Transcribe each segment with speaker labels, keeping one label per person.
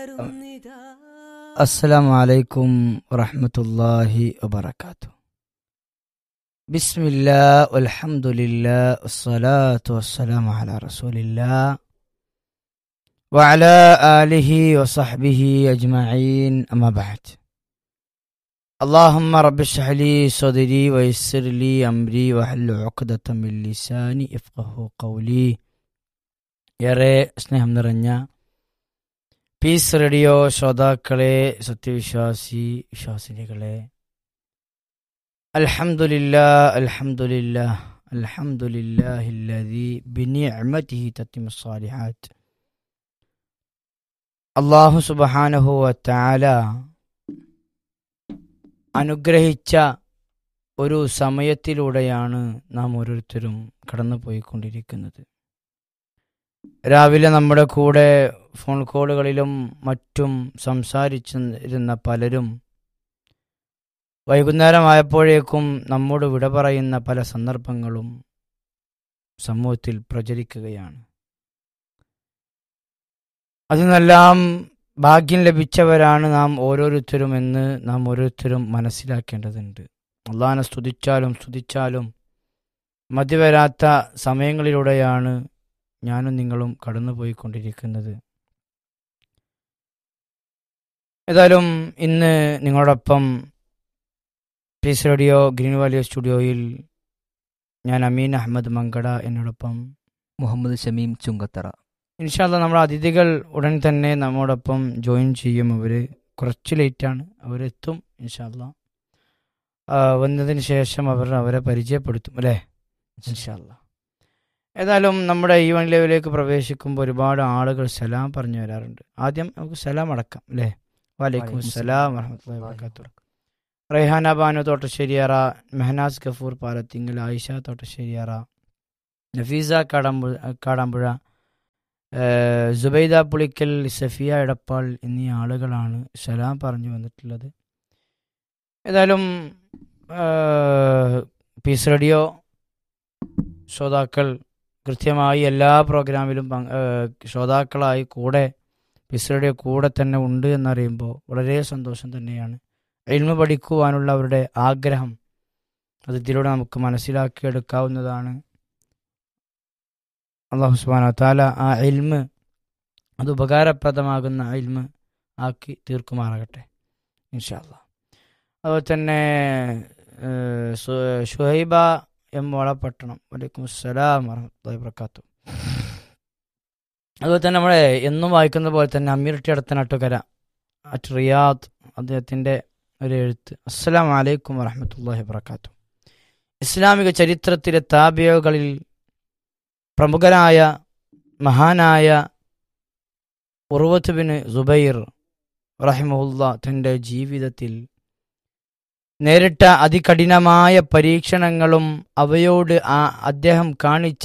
Speaker 1: السلام عليكم ورحمة الله وبركاته بسم الله والحمد لله والصلاة والسلام على رسول الله وعلى آله وصحبه أجمعين أما بعد اللهم رب اشرح لي صدري ويسر لي أمري واحلل عقدة من لساني يفقه قولي ഏറെ സ്നേഹം നിറഞ്ഞ പീസ് റേഡിയോ ശ്രോതാക്കളെ സത്യവിശ്വാസി വിശ്വാസിനികളെ അൽഹംദുലില്ലാ അൽഹംദുലില്ലാ അൽഹംദുലില്ലാഹില്ലദി ബിനിഅമതിഹി തത്തിമു സ്സാലിഹാത്ത് അല്ലാഹു സുബ്ഹാനഹു വതആല അനുഗ്രഹിച്ച ഒരു സമയത്തിലൂടെയാണ് നാം ഓരോരുത്തരും കടന്നുപോയിക്കൊണ്ടിരിക്കുന്നത് രാവിലെ നമ്മുടെ കൂടെ ഫോൺ കോളുകളിലും മറ്റും സംസാരിച്ചിരുന്ന പലരും വൈകുന്നേരമായപ്പോഴേക്കും നമ്മോട് വിട പറയുന്ന പല സന്ദർഭങ്ങളും സമൂഹത്തിൽ പ്രചരിക്കുകയാണ് അതിനെല്ലാം ഭാഗ്യം ലഭിച്ചവരാണ് നാം ഓരോരുത്തരും എന്ന് നാം ഓരോരുത്തരും മനസ്സിലാക്കേണ്ടതുണ്ട് അള്ളാഹാനെ സ്തുതിച്ചാലും സ്തുതിച്ചാലും മതിവരാത്ത സമയങ്ങളിലൂടെയാണ് ഞാനും നിങ്ങളും കടന്നുപോയിക്കൊണ്ടിരിക്കുന്നത് ഏതായാലും ഇന്ന് നിങ്ങളോടൊപ്പം പീസ് റേഡിയോ ഗ്രീൻ വാലി സ്റ്റുഡിയോയിൽ ഞാൻ അമീൻ അഹമ്മദ് മങ്കട എന്നോടൊപ്പം
Speaker 2: മുഹമ്മദ് ഷമീം ചുങ്കത്തറ
Speaker 1: ഇൻഷാല്ല നമ്മുടെ അതിഥികൾ ഉടൻ തന്നെ നമ്മോടൊപ്പം ജോയിൻ ചെയ്യും അവർ കുറച്ച് ലേറ്റാണ് അവരെത്തും ഇൻഷാല്ല വന്നതിന് ശേഷം അവർ അവരെ പരിചയപ്പെടുത്തും അല്ലേ ഇൻഷാല്ല ഏതായാലും നമ്മുടെ ഈ വൺ ലെവലിലേക്ക് പ്രവേശിക്കുമ്പോൾ ഒരുപാട് ആളുകൾ സലാം പറഞ്ഞു വരാറുണ്ട് ആദ്യം നമുക്ക് സലാം അടക്കാം അല്ലേ വലൈക്കും സലാം വറഹമത്തുള്ളാഹി വബറകാതുഹു റൈഹാന ബാനു തോട്ടശ്ശേരിയറ മെഹനാസ് ഗഫൂർ പാലത്തിങ്കൽ ആയിഷ തോട്ടശ്ശേരിയറ നഫീസ കാടാമ്പുഴ കാടാമ്പുഴ ജുബൈദ പുളിക്കൽ സഫിയ എടപ്പാൾ എന്നീ ആളുകളാണ് സലാം പറഞ്ഞു വന്നിട്ടുള്ളത് ഏതായാലും പീസ് റേഡിയോ ശ്രോതാക്കൾ കൃത്യമായി എല്ലാ പ്രോഗ്രാമിലും ശ്രോതാക്കളായി കൂടെ പിസ്രയുടെ കൂടെ തന്നെ ഉണ്ട് എന്നറിയുമ്പോൾ വളരെ സന്തോഷം തന്നെയാണ് എൽമ പഠിക്കുവാനുള്ള അവരുടെ ആഗ്രഹം അത് ഇതിലൂടെ നമുക്ക് മനസ്സിലാക്കിയെടുക്കാവുന്നതാണ് അള്ളാഹു സുബാന താല ആ എൽമ് അത് ഉപകാരപ്രദമാകുന്ന എൽമ് ആക്കി തീർക്കുമാറാകട്ടെ ഇൻഷാല്ല അതുപോലെ തന്നെ ഷുഹൈബ എം വളപട്ടണം വലൈക്കും അസ്സലാം വറഹമത്തുള്ളാഹി വബറകാതുഹു അതുപോലെ തന്നെ നമ്മളെ എന്നും വായിക്കുന്ന പോലെ തന്നെ അമീർ ടി അടുത്തനാട്ടുകര അറ്റ് റിയാദ് അദ്ദേഹത്തിൻ്റെ ഒരു എഴുത്ത് അസ്സലാം വലൈക്കും വറഹമത്തല്ലാഹി വബർക്കാത്തു ഇസ്ലാമിക ചരിത്രത്തിലെ താബിയകളിൽ പ്രമുഖനായ മഹാനായ ഉറുവത്ത് ബിൻ സുബൈർ റഹിമുല്ല തൻ്റെ ജീവിതത്തിൽ നേരിട്ട അതികഠിനമായ പരീക്ഷണങ്ങളും അവയോട് ആ അദ്ദേഹം കാണിച്ച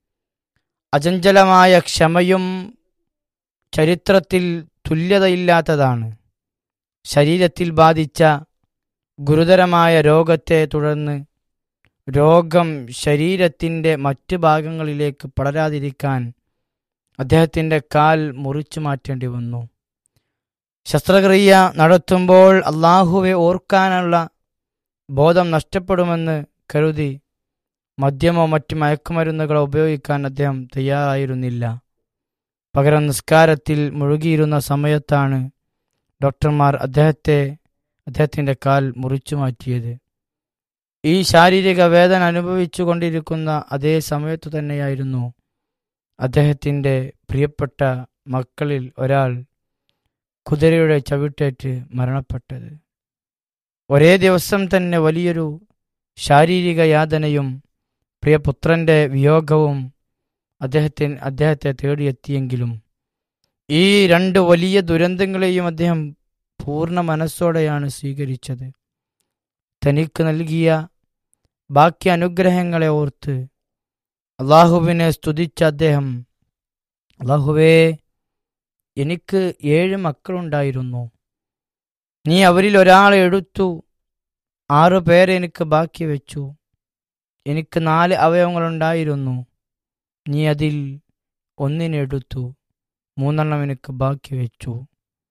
Speaker 1: അചഞ്ചലമായ ക്ഷമയും ചരിത്രത്തിൽ തുല്യതയില്ലാത്തതാണ് ശരീരത്തിൽ ബാധിച്ച ഗുരുതരമായ രോഗത്തെ തുടർന്ന് രോഗം ശരീരത്തിൻ്റെ മറ്റ് ഭാഗങ്ങളിലേക്ക് പടരാതിരിക്കാൻ അദ്ദേഹത്തിൻ്റെ കാൽ മുറിച്ചു മാറ്റേണ്ടി വന്നു ശസ്ത്രക്രിയ നടത്തുമ്പോൾ അള്ളാഹുവെ ഓർക്കാനുള്ള ബോധം നഷ്ടപ്പെടുമെന്ന് കരുതി മദ്യമോ മറ്റ് മയക്കുമരുന്നുകളോ ഉപയോഗിക്കാൻ അദ്ദേഹം തയ്യാറായിരുന്നില്ല പകരം നിസ്കാരത്തിൽ മുഴുകിയിരുന്ന സമയത്താണ് ഡോക്ടർമാർ അദ്ദേഹത്തെ അദ്ദേഹത്തിൻ്റെ കാൽ മുറിച്ചു മാറ്റിയത് ഈ ശാരീരിക വേദന അനുഭവിച്ചു കൊണ്ടിരിക്കുന്ന അതേ സമയത്തു തന്നെയായിരുന്നു അദ്ദേഹത്തിൻ്റെ പ്രിയപ്പെട്ട മക്കളിൽ ഒരാൾ കുതിരയുടെ ചവിട്ടേറ്റ് മരണപ്പെട്ടത് ഒരേ ദിവസം തന്നെ വലിയൊരു ശാരീരിക യാതനയും പ്രിയപുത്രന്റെ വിയോഗവും അദ്ദേഹത്തിന് അദ്ദേഹത്തെ തേടിയെത്തിയെങ്കിലും ഈ രണ്ട് വലിയ ദുരന്തങ്ങളെയും അദ്ദേഹം പൂർണ്ണ മനസ്സോടെയാണ് സ്വീകരിച്ചത് തനിക്ക് നൽകിയ ബാക്കി അനുഗ്രഹങ്ങളെ ഓർത്ത് അള്ളാഹുവിനെ സ്തുതിച്ച അദ്ദേഹം അള്ളാഹുവേ എനിക്ക് ഏഴ് മക്കളുണ്ടായിരുന്നു നീ അവരിൽ ഒരാളെ എടുത്തു ആറു പേരെ എനിക്ക് ബാക്കി വെച്ചു എനിക്ക് നാല് അവയവങ്ങളുണ്ടായിരുന്നു നീ അതിൽ ഒന്നിനെടുത്തു മൂന്നെണ്ണം എനിക്ക് ബാക്കി വെച്ചു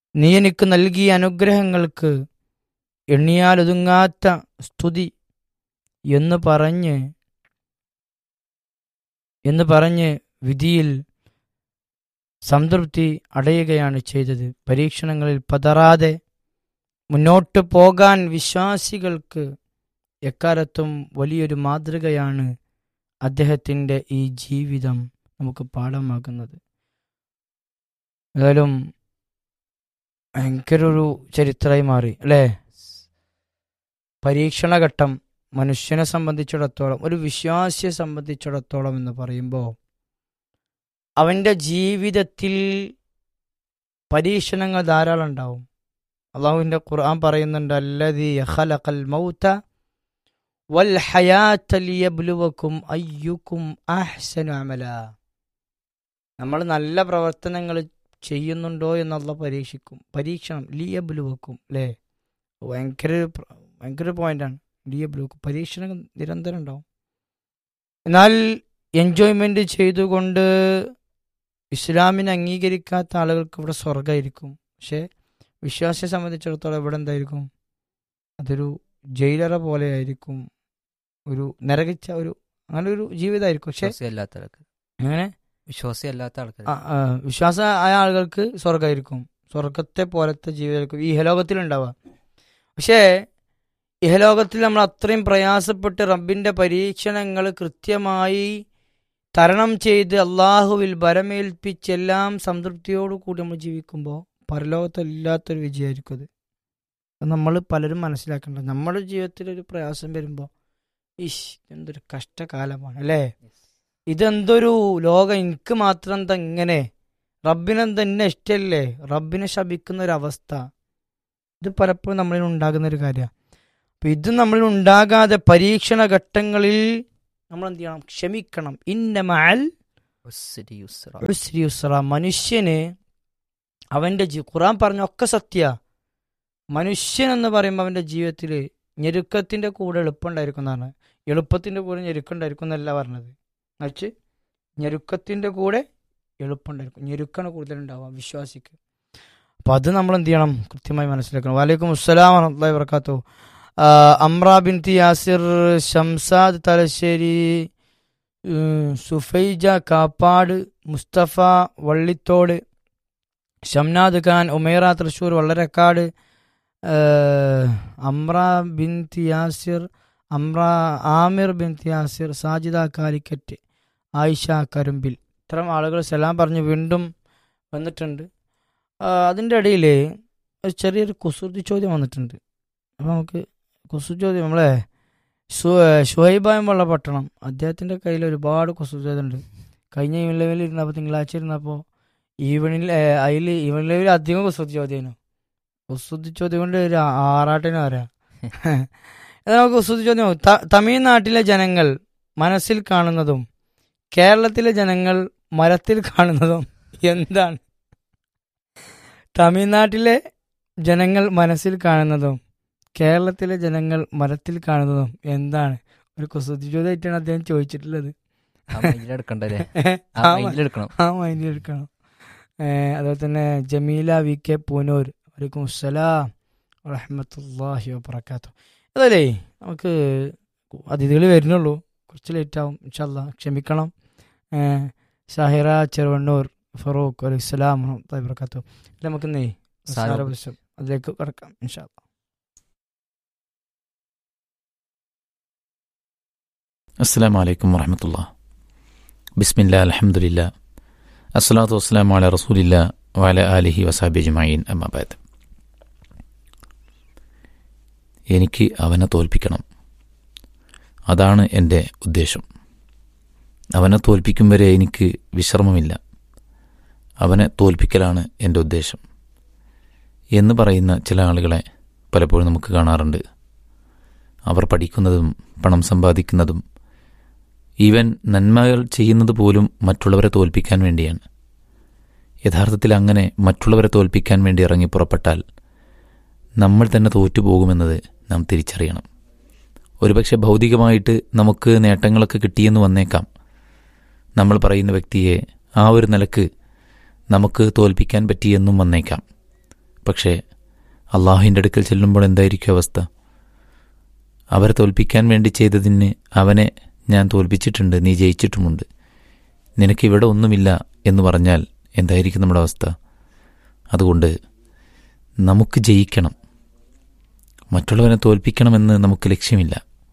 Speaker 1: നീ എനിക്ക് നൽകിയ അനുഗ്രഹങ്ങൾക്ക് എണ്ണിയാലൊതുങ്ങാത്ത സ്തുതി എന്ന് പറഞ്ഞ് എന്ന് പറഞ്ഞ് വിധിയിൽ സംതൃപ്തി അടയുകയാണ് ചെയ്തത് പരീക്ഷണങ്ങളിൽ പതറാതെ മുന്നോട്ട് പോകാൻ വിശ്വാസികൾക്ക് എക്കാലത്തും വലിയൊരു മാതൃകയാണ് അദ്ദേഹത്തിൻ്റെ ഈ ജീവിതം നമുക്ക് പാഠമാകുന്നത് ഏതായാലും ഭയങ്കര ഒരു ചരിത്രമായി മാറി അല്ലേ പരീക്ഷണഘട്ടം മനുഷ്യനെ സംബന്ധിച്ചിടത്തോളം ഒരു വിശ്വാസിയെ സംബന്ധിച്ചിടത്തോളം എന്ന് പറയുമ്പോൾ അവൻ്റെ ജീവിതത്തിൽ പരീക്ഷണങ്ങൾ ധാരാളം ഉണ്ടാവും അള്ളാഹുവിൻ്റെ ഖുർആൻ പറയുന്നുണ്ട് അല്ലതി ഖലഖൽ മൗത വൽ ഹയാത്ത ലിയബ്ലുവക്കും അയ്യുക്കും അഹ്സനു അമല നമ്മൾ നല്ല പ്രവർത്തനങ്ങൾ ചെയ്യുന്നുണ്ടോ എന്നുള്ള പരീക്ഷിക്കും പരീക്ഷണം ലിയബ്ലുവക്കും അല്ലേ ഭയങ്കര ഒരു പ്ര- ഭയങ്കര പോയിന്റാണ് ലിയബ്ലുവക്കും പരീക്ഷണം നിരന്തരം ഉണ്ടാവും എന്നാൽ എൻജോയ്മെന്റ് ചെയ്തുകൊണ്ട് ഇസ്ലാമിനെ അംഗീകരിക്കാത്ത ആളുകൾക്ക് ഇവിടെ സ്വർഗമായിരിക്കും പക്ഷേ വിശ്വാസിയെ സംബന്ധിച്ചിടത്തോളം ഇവിടെ എന്തായിരിക്കും അതൊരു ജയിലറ പോലെ ആയിരിക്കും ഒരു നരകിച്ച ഒരു അങ്ങനെ ഒരു ജീവിതമായിരിക്കും പക്ഷെ
Speaker 2: വിശ്വാസി അല്ലാത്ത ആൾക്ക്
Speaker 1: അങ്ങനെ
Speaker 2: വിശ്വാസി അല്ലാത്ത ആൾക്കാർ
Speaker 1: ആ, ആ, വിശ്വാസമായ ആളുകൾക്ക് സ്വർഗമായിരിക്കും സ്വർഗത്തെ പോലത്തെ ജീവിതമായിരിക്കും ഈ ഇഹലോകത്തിൽ ഉണ്ടാവുക പക്ഷേ ഇഹലോകത്തിൽ നമ്മൾ അത്രയും പ്രയാസപ്പെട്ട് റബ്ബിന്റെ പരീക്ഷണങ്ങൾ കൃത്യമായി തരണം ചെയ്ത് അള്ളാഹുവിൽ ബരമേൽപ്പിച്ചെല്ലാം സംതൃപ്തിയോടുകൂടി നമ്മൾ ജീവിക്കുമ്പോൾ പരലോകത്തില്ലാത്തൊരു വിജയമായിരിക്കും അത് അത് നമ്മൾ പലരും മനസ്സിലാക്കേണ്ട നമ്മുടെ ജീവിതത്തിൽ ഒരു പ്രയാസം വരുമ്പോൾ ഇഷ് എന്തൊരു കഷ്ടകാലമാണ് അല്ലേ ഇതെന്തൊരു ലോകം എനിക്ക് മാത്രം എന്താ ഇങ്ങനെ റബ്ബിനെന്താ എന്നെ ഇഷ്ടമല്ലേ റബ്ബിനെ ശപിക്കുന്ന ഒരു അവസ്ഥ ഇത് പലപ്പോഴും നമ്മളിൽ ഉണ്ടാകുന്ന ഒരു കാര്യമാണ് അപ്പൊ ഇത് നമ്മളിൽ ഉണ്ടാകാതെ പരീക്ഷണ ഘട്ടങ്ങളിൽ നമ്മൾ എന്ത് ചെയ്യണം ക്ഷമിക്കണം ഇന്നമാൽ
Speaker 2: ഉസ്രി യുസ്ര.
Speaker 1: ഉസ്രി യുസ്ര മനുഷ്യന് അവന്റെ ജീ ഖുറാൻ പറഞ്ഞ ഒക്കെ സത്യ മനുഷ്യൻ എന്ന് പറയുമ്പോൾ അവന്റെ ജീവിതത്തിൽ ഞെരുക്കത്തിന്റെ കൂടെ എളുപ്പമുണ്ടായിരിക്കും എന്നാണ് എളുപ്പത്തിന്റെ കൂടെ ഞെരുക്കുണ്ടായിരിക്കും എന്നല്ല പറഞ്ഞത് മറിച്ച് ഞെരുക്കത്തിന്റെ കൂടെ എളുപ്പമുണ്ടായിരിക്കും ഞെരുക്കാണ് കൂടുതൽ ഉണ്ടാവുക വിശ്വാസിക്ക് അപ്പൊ അത് നമ്മൾ എന്ത് ചെയ്യണം കൃത്യമായി മനസ്സിലാക്കണം വാലേക്കും അസ്സലാം വറഹ്മത്തുള്ളാഹി വബറകാത്തു അമ്ര ബിൻ യാസിർ ഷംസാദ് തലശ്ശേരി ഉം, സുഫൈജ കാപ്പാട് മുസ്തഫ വള്ളിത്തോട് ഷംനാദ് ഖാൻ ഉമേറ തൃശൂർ വള്ളരക്കാട് ഏഹ്, അമ്ര ബിൻ യാസിർ അമ്ര ആമിർ ബിൻ യാസിർ സാജിദ കാലിക്കറ്റ് ആയിഷ കരുമ്പിൽ ഇത്തരം ആളുകൾ സലാം പറഞ്ഞ് വീണ്ടും വന്നിട്ടുണ്ട് ആ, അതിൻ്റെ ഇടയിൽ ഒരു ചെറിയൊരു കുസൃതി ചോദ്യം വന്നിട്ടുണ്ട് അപ്പോൾ നമുക്ക് കുസൃതി ചോദ്യം നമ്മളെ ഷുഹൈബായം പട്ടണം അദ്ദേഹത്തിൻ്റെ കയ്യിൽ ഒരുപാട് കുസൃതി ചോദ്യം ഉണ്ട് കഴിഞ്ഞ ഈവൻ ലെവലിൽ ഇരുന്നപ്പോൾ തിങ്കളാഴ്ച ഇരുന്നപ്പോൾ ഈവനിൽ അതിൽ ഈവൻ ലെവലിൽ അധികം കുസൃതി ചോദ്യമായിരുന്നു കുസൃതി ചോദ്യം കൊണ്ട് ഒരു ആറാട്ടിന് പറയാം എന്നാൽ നമുക്ക് കുസൃതി ചോദ്യം നോക്കാം. ത- തമിഴ്നാട്ടിലെ ജനങ്ങൾ മനസ്സിൽ കാണുന്നതും കേരളത്തിലെ ജനങ്ങൾ മരത്തിൽ കാണുന്നതും എന്താണ് തമിഴ്നാട്ടിലെ ജനങ്ങൾ മനസ്സിൽ കാണുന്നതും കേരളത്തിലെ ജനങ്ങൾ മരത്തിൽ കാണുന്നതും എന്താണ് ഒരു കുസൃതി ചോദ്യമായിട്ടാണ് അദ്ദേഹം ചോദിച്ചിട്ടുള്ളത്
Speaker 2: ആ മൈൻഡിലെടുക്കണ്ടല്ലേ ആ
Speaker 1: ആ മ-
Speaker 2: മൈൻഡിലെടുക്കണം
Speaker 1: ആ മൈൻഡിൽ എടുക്കണം ഏഹ് അതുപോലെ തന്നെ ജമീല വി കെ പൂനൂർ വലൈക്കും അസ്സലാം വറഹമത്തല്ലാഹി വബർക്കാത്തു അതല്ലേ നമുക്ക് അതിഥികൾ വരുന്നുള്ളൂ കുറച്ച് ലേറ്റ് ആവും ഇൻഷാല്ല ക്ഷമിക്കണം ഏഹ് ഷാഹിറ ചെറുവണ്ണൂർ ഫറൂഖ് വലൈക്കും അസ്സലാം വറഹമത്തല്ലാഹി വബർക്കാത്തു നമുക്ക് ഇന്നേ
Speaker 2: സാരം.
Speaker 1: സാരവശം അതിലേക്ക് കടക്കാം ഇൻഷാല്ല
Speaker 3: السلام عليكم ورحمة الله بسم الله الحمد لله الصلاة والسلام على رسول الله وعلى آله وصحبه أجمعين أما بعد എനിക്ക് അവനെ തോൽപ്പിക്കണം അതാണ് എൻ്റെ ഉദ്ദേശം അവനെ തോൽപ്പിക്കും വരെ എനിക്ക് വിശ്രമമില്ല അവനെ തോൽപ്പിക്കലാണ് എൻ്റെ ഉദ്ദേശം എന്ന് പറയുന്ന ചില ആളുകളെ പലപ്പോഴും നമുക്ക് കാണാറുണ്ട് അവർ പഠിക്കുന്നതും പണം സമ്പാദിക്കുന്നതും ഈവൻ നന്മകൾ ചെയ്യുന്നത് പോലും മറ്റുള്ളവരെ തോൽപ്പിക്കാൻ വേണ്ടിയാണ് യഥാർത്ഥത്തിൽ അങ്ങനെ മറ്റുള്ളവരെ തോൽപ്പിക്കാൻ വേണ്ടി ഇറങ്ങി പുറപ്പെട്ടാൽ നമ്മൾ തന്നെ തോറ്റുപോകുമെന്നത് നാം തിരിച്ചറിയണം ഒരുപക്ഷെ ഭൗതികമായിട്ട് നമുക്ക് നേട്ടങ്ങളൊക്കെ കിട്ടിയെന്ന് വന്നേക്കാം നമ്മൾ പറയുന്ന വ്യക്തിയെ ആ ഒരു നിലക്ക് നമുക്ക് തോൽപ്പിക്കാൻ പറ്റിയെന്നും വന്നേക്കാം പക്ഷേ അള്ളാഹുവിൻ്റെ അടുക്കൽ ചെല്ലുമ്പോൾ എന്തായിരിക്കും അവസ്ഥ അവരെ തോൽപ്പിക്കാൻ വേണ്ടി ചെയ്തതിന് അവനെ ഞാൻ തോൽപ്പിച്ചിട്ടുണ്ട് നീ ജയിച്ചിട്ടുമുണ്ട് നിനക്കിവിടെ ഒന്നുമില്ല എന്ന് പറഞ്ഞാൽ എന്തായിരിക്കും നമ്മുടെ അവസ്ഥ അതുകൊണ്ട് നമുക്ക് ജയിക്കണം മറ്റുള്ളവനെ തോൽപ്പിക്കണമെന്ന് നമുക്ക് ലക്ഷ്യമില്ല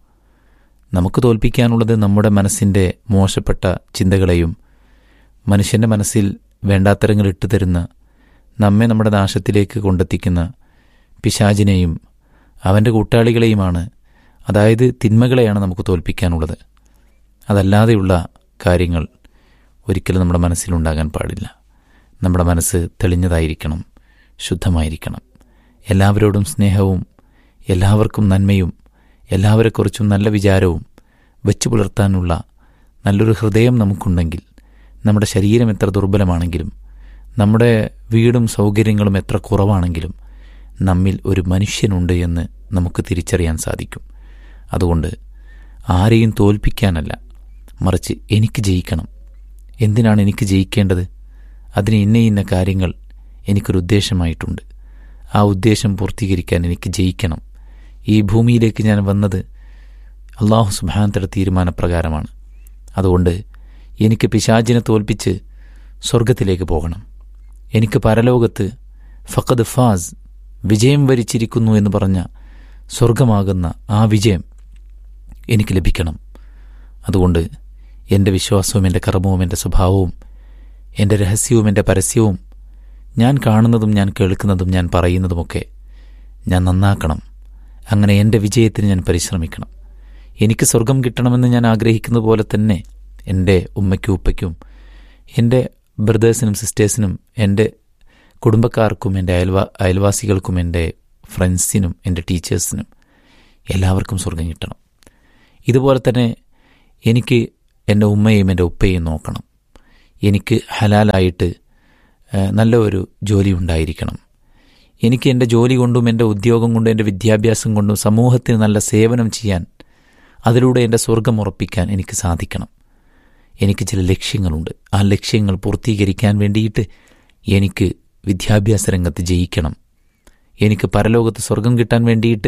Speaker 3: നമുക്ക് തോൽപ്പിക്കാനുള്ളത് നമ്മുടെ മനസ്സിൻ്റെ മോശപ്പെട്ട ചിന്തകളെയും മനുഷ്യൻ്റെ മനസ്സിൽ വേണ്ടാത്തരങ്ങൾ ഇട്ടുതരുന്ന നമ്മെ നമ്മുടെ നാശത്തിലേക്ക് കൊണ്ടെത്തിക്കുന്ന പിശാചിനെയും അവൻ്റെ കൂട്ടാളികളെയുമാണ് അതായത് തിന്മകളെയാണ് നമുക്ക് തോൽപ്പിക്കാനുള്ളത് അതല്ലാതെയുള്ള കാര്യങ്ങൾ ഒരിക്കലും നമ്മുടെ മനസ്സിലുണ്ടാകാൻ പാടില്ല നമ്മുടെ മനസ്സ് തെളിഞ്ഞതായിരിക്കണം ശുദ്ധമായിരിക്കണം എല്ലാവരോടും സ്നേഹവും എല്ലാവർക്കും നന്മയും എല്ലാവരെക്കുറിച്ചും നല്ല വിചാരവും വെച്ചു പുലർത്താനുള്ള നല്ലൊരു ഹൃദയം നമുക്കുണ്ടെങ്കിൽ നമ്മുടെ ശരീരം എത്ര ദുർബലമാണെങ്കിലും നമ്മുടെ വീടും സൗകര്യങ്ങളും എത്ര കുറവാണെങ്കിലും നമ്മിൽ ഒരു മനുഷ്യനുണ്ട് എന്ന് നമുക്ക് തിരിച്ചറിയാൻ സാധിക്കും അതുകൊണ്ട് ആരെയും തോൽപ്പിക്കാനല്ല മറിച്ച് എനിക്ക് ജയിക്കണം എന്തിനാണ് എനിക്ക് ജയിക്കേണ്ടത് അതിന് ഇന്ന ഇന്ന കാര്യങ്ങൾ എനിക്കൊരു ഉദ്ദേശമായിട്ടുണ്ട് ആ ഉദ്ദേശം പൂർത്തീകരിക്കാൻ എനിക്ക് ജയിക്കണം ഈ ഭൂമിയിലേക്ക് ഞാൻ വന്നത് അള്ളാഹു സുബാന്തയുടെ തീരുമാനപ്രകാരമാണ് അതുകൊണ്ട് എനിക്ക് പിശാചിനെ തോൽപ്പിച്ച് സ്വർഗത്തിലേക്ക് പോകണം എനിക്ക് പരലോകത്ത് ഫഖദ് ഫാസ് വിജയം വരിച്ചിരിക്കുന്നു എന്ന് പറഞ്ഞ സ്വർഗമാകുന്ന ആ വിജയം എനിക്ക് ലഭിക്കണം അതുകൊണ്ട് എൻ്റെ വിശ്വാസവും എൻ്റെ കർമ്മവും എൻ്റെ സ്വഭാവവും എൻ്റെ രഹസ്യവും എൻ്റെ പരസ്യവും ഞാൻ കാണുന്നതും ഞാൻ കേൾക്കുന്നതും ഞാൻ പറയുന്നതുമൊക്കെ ഞാൻ നന്നാക്കണം അങ്ങനെ എൻ്റെ വിജയത്തിന് ഞാൻ പരിശ്രമിക്കണം എനിക്ക് സ്വർഗം കിട്ടണമെന്ന് ഞാൻ ആഗ്രഹിക്കുന്ന പോലെ തന്നെ എൻ്റെ ഉമ്മയ്ക്കും ഉപ്പയ്ക്കും എൻ്റെ ബ്രദേഴ്സിനും സിസ്റ്റേഴ്സിനും എൻ്റെ കുടുംബക്കാർക്കും എൻ്റെ അയൽവാ അയൽവാസികൾക്കും എൻ്റെ ഫ്രണ്ട്സിനും എൻ്റെ ടീച്ചേഴ്സിനും എല്ലാവർക്കും സ്വർഗം കിട്ടണം ഇതുപോലെ തന്നെ എനിക്ക് എൻ്റെ ഉമ്മയും എൻ്റെ ഉപ്പയും നോക്കണം എനിക്ക് ഹലാലായിട്ട് ഏഹ്, നല്ല ഒരു ജോലി ഉണ്ടായിരിക്കണം എനിക്ക് എൻ്റെ ജോലി കൊണ്ടും എൻ്റെ ഉദ്യോഗം കൊണ്ടും എൻ്റെ വിദ്യാഭ്യാസം കൊണ്ടും സമൂഹത്തിന് നല്ല സേവനം ചെയ്യാൻ അതിലൂടെ എൻ്റെ സ്വർഗം ഉറപ്പിക്കാൻ എനിക്ക് സാധിക്കണം എനിക്ക് ചില ലക്ഷ്യങ്ങളുണ്ട് ആ ലക്ഷ്യങ്ങൾ പൂർത്തീകരിക്കാൻ വേണ്ടിയിട്ട് എനിക്ക് വിദ്യാഭ്യാസ രംഗത്ത് ജയിക്കണം എനിക്ക് പരലോകത്ത് സ്വർഗം കിട്ടാൻ വേണ്ടിയിട്ട്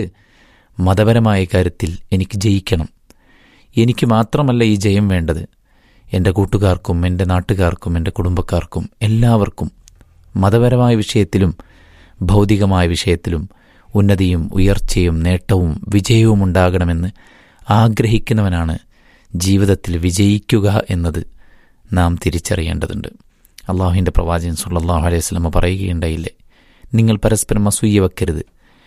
Speaker 3: മതപരമായ കാര്യത്തിൽ എനിക്ക് ജയിക്കണം എനിക്ക് മാത്രമല്ല ഈ ജയം വേണ്ടത് എൻ്റെ കൂട്ടുകാർക്കും എൻ്റെ നാട്ടുകാർക്കും എൻ്റെ കുടുംബക്കാർക്കും എല്ലാവർക്കും മതപരമായ വിഷയത്തിലും ഭൗതികമായ വിഷയത്തിലും ഉന്നതിയും ഉയർച്ചയും നേട്ടവും വിജയവും ഉണ്ടാകണമെന്ന് ആഗ്രഹിക്കുന്നവനാണ് ജീവിതത്തിൽ വിജയിക്കുക എന്നത് നാം തിരിച്ചറിയേണ്ടതുണ്ട് അള്ളാഹുവിൻ്റെ പ്രവാചകൻ സുല്ലാഹു അലൈഹി സ്വലമ പറയുകയുണ്ടായില്ലേ നിങ്ങൾ പരസ്പരം അസൂയ വെക്കരുത്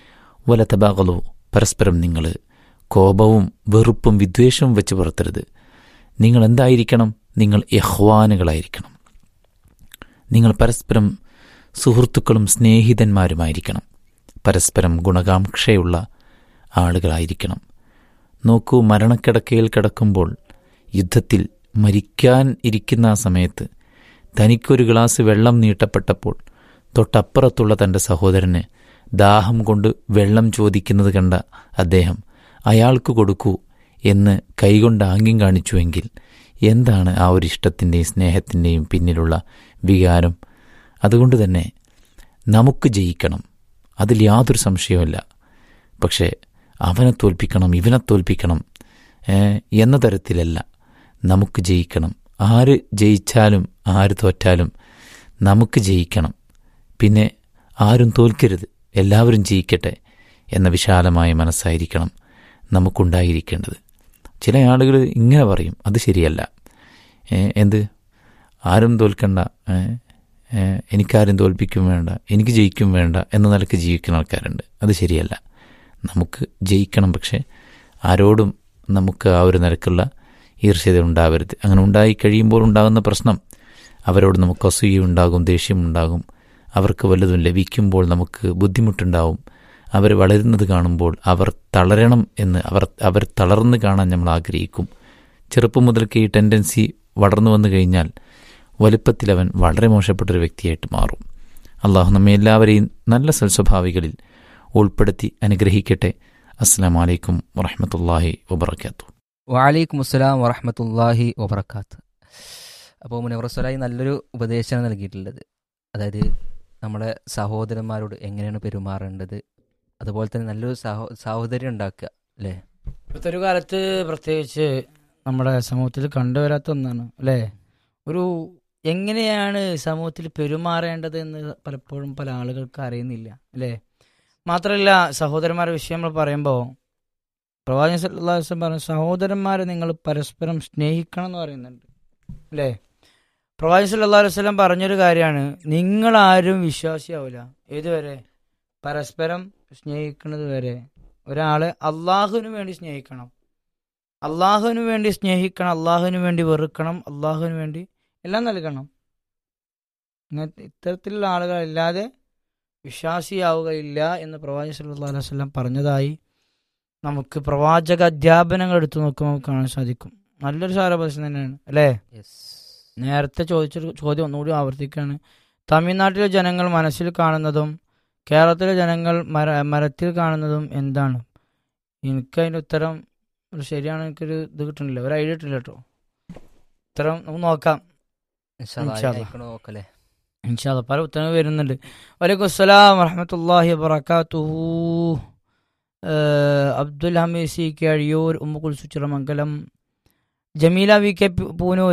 Speaker 3: വല തബാകലോ പരസ്പരം നിങ്ങൾ കോപവും വെറുപ്പും വിദ്വേഷവും വെച്ച് പുറത്തരുത് നിങ്ങൾ എന്തായിരിക്കണം നിങ്ങൾ യഹ്വാനുകളായിരിക്കണം നിങ്ങൾ പരസ്പരം സുഹൃത്തുക്കളും സ്നേഹിതന്മാരുമായിരിക്കണം പരസ്പരം ഗുണകാംക്ഷയുള്ള ആളുകളായിരിക്കണം നോക്കൂ മരണക്കിടക്കയിൽ കിടക്കുമ്പോൾ യുദ്ധത്തിൽ മരിക്കാൻ ഇരിക്കുന്ന ആ സമയത്ത് തനിക്കൊരു ഗ്ലാസ് വെള്ളം നീട്ടപ്പെട്ടപ്പോൾ തൊട്ടപ്പുറത്തുള്ള തൻ്റെ സഹോദരന് ദാഹം കൊണ്ട് വെള്ളം ചോദിക്കുന്നത് കണ്ട അദ്ദേഹം അയാൾക്ക് കൊടുക്കൂ എന്ന് കൈകൊണ്ട് ആംഗ്യം കാണിച്ചുവെങ്കിൽ എന്താണ് ആ ഒരു ഇഷ്ടത്തിൻ്റെയും സ്നേഹത്തിൻ്റെയും പിന്നിലുള്ള വികാരം അതുകൊണ്ട് തന്നെ നമുക്ക് ജയിക്കണം അതിൽ യാതൊരു സംശയവുമില്ല പക്ഷേ അവനെ തോൽപ്പിക്കണം ഇവനെ തോൽപ്പിക്കണം ഏ, എന്ന തരത്തിലല്ല നമുക്ക് ജയിക്കണം ആര് ജയിച്ചാലും ആര് തോറ്റാലും നമുക്ക് ജയിക്കണം പിന്നെ ആരും തോൽക്കരുത് എല്ലാവരും ജയിക്കട്ടെ എന്ന വിശാലമായ മനസ്സായിരിക്കണം നമുക്കുണ്ടായിരിക്കേണ്ടത് ചില ആളുകൾ ഇങ്ങനെ പറയും അത് ശരിയല്ല ഏ, എന്ത് ആരും തോൽക്കണ്ട ഏ, ഏ, എനിക്കാരും തോൽപ്പിക്കും വേണ്ട എനിക്ക് ജയിക്കും വേണ്ട എന്ന നിലക്ക് ജീവിക്കുന്ന ആൾക്കാരുണ്ട് അത് ശരിയല്ല നമുക്ക് ജയിക്കണം പക്ഷേ ആരോടും നമുക്ക് ആ ഒരു നിലക്കുള്ള ഈർഷ്യത ഉണ്ടാവരുത് അങ്ങനെ ഉണ്ടായി കഴിയുമ്പോൾ ഉണ്ടാകുന്ന പ്രശ്നം അവരോട് നമുക്ക് അസൂയ ഉണ്ടാകും ദേഷ്യമുണ്ടാകും അവർക്ക് വല്ലതും ലഭിക്കുമ്പോൾ നമുക്ക് ബുദ്ധിമുട്ടുണ്ടാവും അവർ വളരുന്നത് കാണുമ്പോൾ അവർ തളരണം എന്ന് അവർ അവർ തളർന്ന് കാണാൻ നമ്മൾ ആഗ്രഹിക്കും ചെറുപ്പം മുതൽക്ക് ഈ ടെൻഡൻസി വളർന്നു വന്നു കഴിഞ്ഞാൽ വലുപ്പത്തിൽ അവൻ വളരെ മോശപ്പെട്ടൊരു വ്യക്തിയായിട്ട് മാറും അള്ളാഹു നമ്മെ എല്ലാവരെയും നല്ല സൽസ്വഭാവികളിൽ ഉൾപ്പെടുത്തി അനുഗ്രഹിക്കട്ടെ അസ്സാം വലൈക്കും വറഹമത്തല്ലാഹി വബർക്കാത്തു
Speaker 2: വാലൈക്കും അസ്സലാം വറഹമത്തല്ലാഹി വബർക്കാത്ത് അപ്പോൾ മുനവറസ്വലായി നല്ലൊരു ഉപദേശമാണ് നൽകിയിട്ടുള്ളത് അതായത് നമ്മുടെ സഹോദരന്മാരോട് എങ്ങനെയാണ് പെരുമാറേണ്ടത് അതുപോലെ തന്നെ നല്ലൊരു സഹോ സാഹോദര്യം ഉണ്ടാക്കുക അല്ലേ
Speaker 1: ഇപ്പോഴത്തെ ഒരു കാലത്ത് പ്രത്യേകിച്ച് നമ്മുടെ സമൂഹത്തിൽ കണ്ടുവരാത്ത ഒന്നാണ് അല്ലേ ഒരു എങ്ങനെയാണ് സമൂഹത്തിൽ പെരുമാറേണ്ടത് എന്ന് പലപ്പോഴും പല ആളുകൾക്ക് അറിയുന്നില്ല അല്ലേ മാത്രമല്ല സഹോദരന്മാരുടെ വിഷയം നമ്മൾ പറയുമ്പോൾ പ്രവാചകൻ സല്ലല്ലാഹു അലൈഹി വസല്ലം പറഞ്ഞു സഹോദരന്മാരെ നിങ്ങൾ പരസ്പരം സ്നേഹിക്കണം എന്ന് പറയുന്നുണ്ട് അല്ലേ പ്രവാചകൻ സല്ലല്ലാഹു അലൈഹി വസല്ലം പറഞ്ഞൊരു കാര്യമാണ് നിങ്ങളാരും വിശ്വാസിയാവില്ല ഏതുവരെ പരസ്പരം സ്നേഹിക്കുന്നത് വരെ ഒരാളെ അള്ളാഹുവിന് വേണ്ടി സ്നേഹിക്കണം അള്ളാഹുവിന് വേണ്ടി സ്നേഹിക്കണം അള്ളാഹുവിന് വേണ്ടി വെറുക്കണം അള്ളാഹുവിന് വേണ്ടി എല്ലാം നൽകണം ഇങ്ങനത്തെ ഇത്തരത്തിലുള്ള ആളുകളല്ലാതെ വിശ്വാസിയാവുകയില്ല എന്ന് പ്രവാചക സല്ലല്ലാഹു അലൈഹി വസല്ലം പറഞ്ഞതായി നമുക്ക് പ്രവാചക അധ്യാപനങ്ങൾ എടുത്തു നോക്കുമ്പോൾ നമുക്ക് കാണാൻ സാധിക്കും നല്ലൊരു സാരോപദേശം തന്നെയാണ് അല്ലേ നേരത്തെ ചോദിച്ചൊരു ചോദ്യം ഒന്നുകൂടി ആവർത്തിക്കുകയാണ് തമിഴ്നാട്ടിലെ ജനങ്ങൾ മനസ്സിൽ കാണുന്നതും കേരളത്തിലെ ജനങ്ങൾ മര മരത്തിൽ കാണുന്നതും എന്താണ് എനിക്ക് അതിൻ്റെ ഉത്തരം ഒരു ശരിയാണ് എനിക്കൊരു ഇത് കിട്ടണില്ല ഒരു ഐഡിയ കിട്ടില്ല കേട്ടോ ഉത്തരം നമുക്ക് നോക്കാം
Speaker 2: ഇൻഷാ അല്ലാ,
Speaker 1: ഇൻഷാ അല്ലാ.
Speaker 2: അയക്കണോ നോക്കല്ലേ
Speaker 1: ഇൻഷാല്ല പല ഉത്തരങ്ങൾ വരുന്നുണ്ട് വലൈക്കും അസ്സലാം വറഹമത്തല്ലാഹി വബർക്കാത്തുഹു Abdul Hameed C K Azhiyur Ummukul Suchiramangalam Jameela V K പു- പൂനൂർ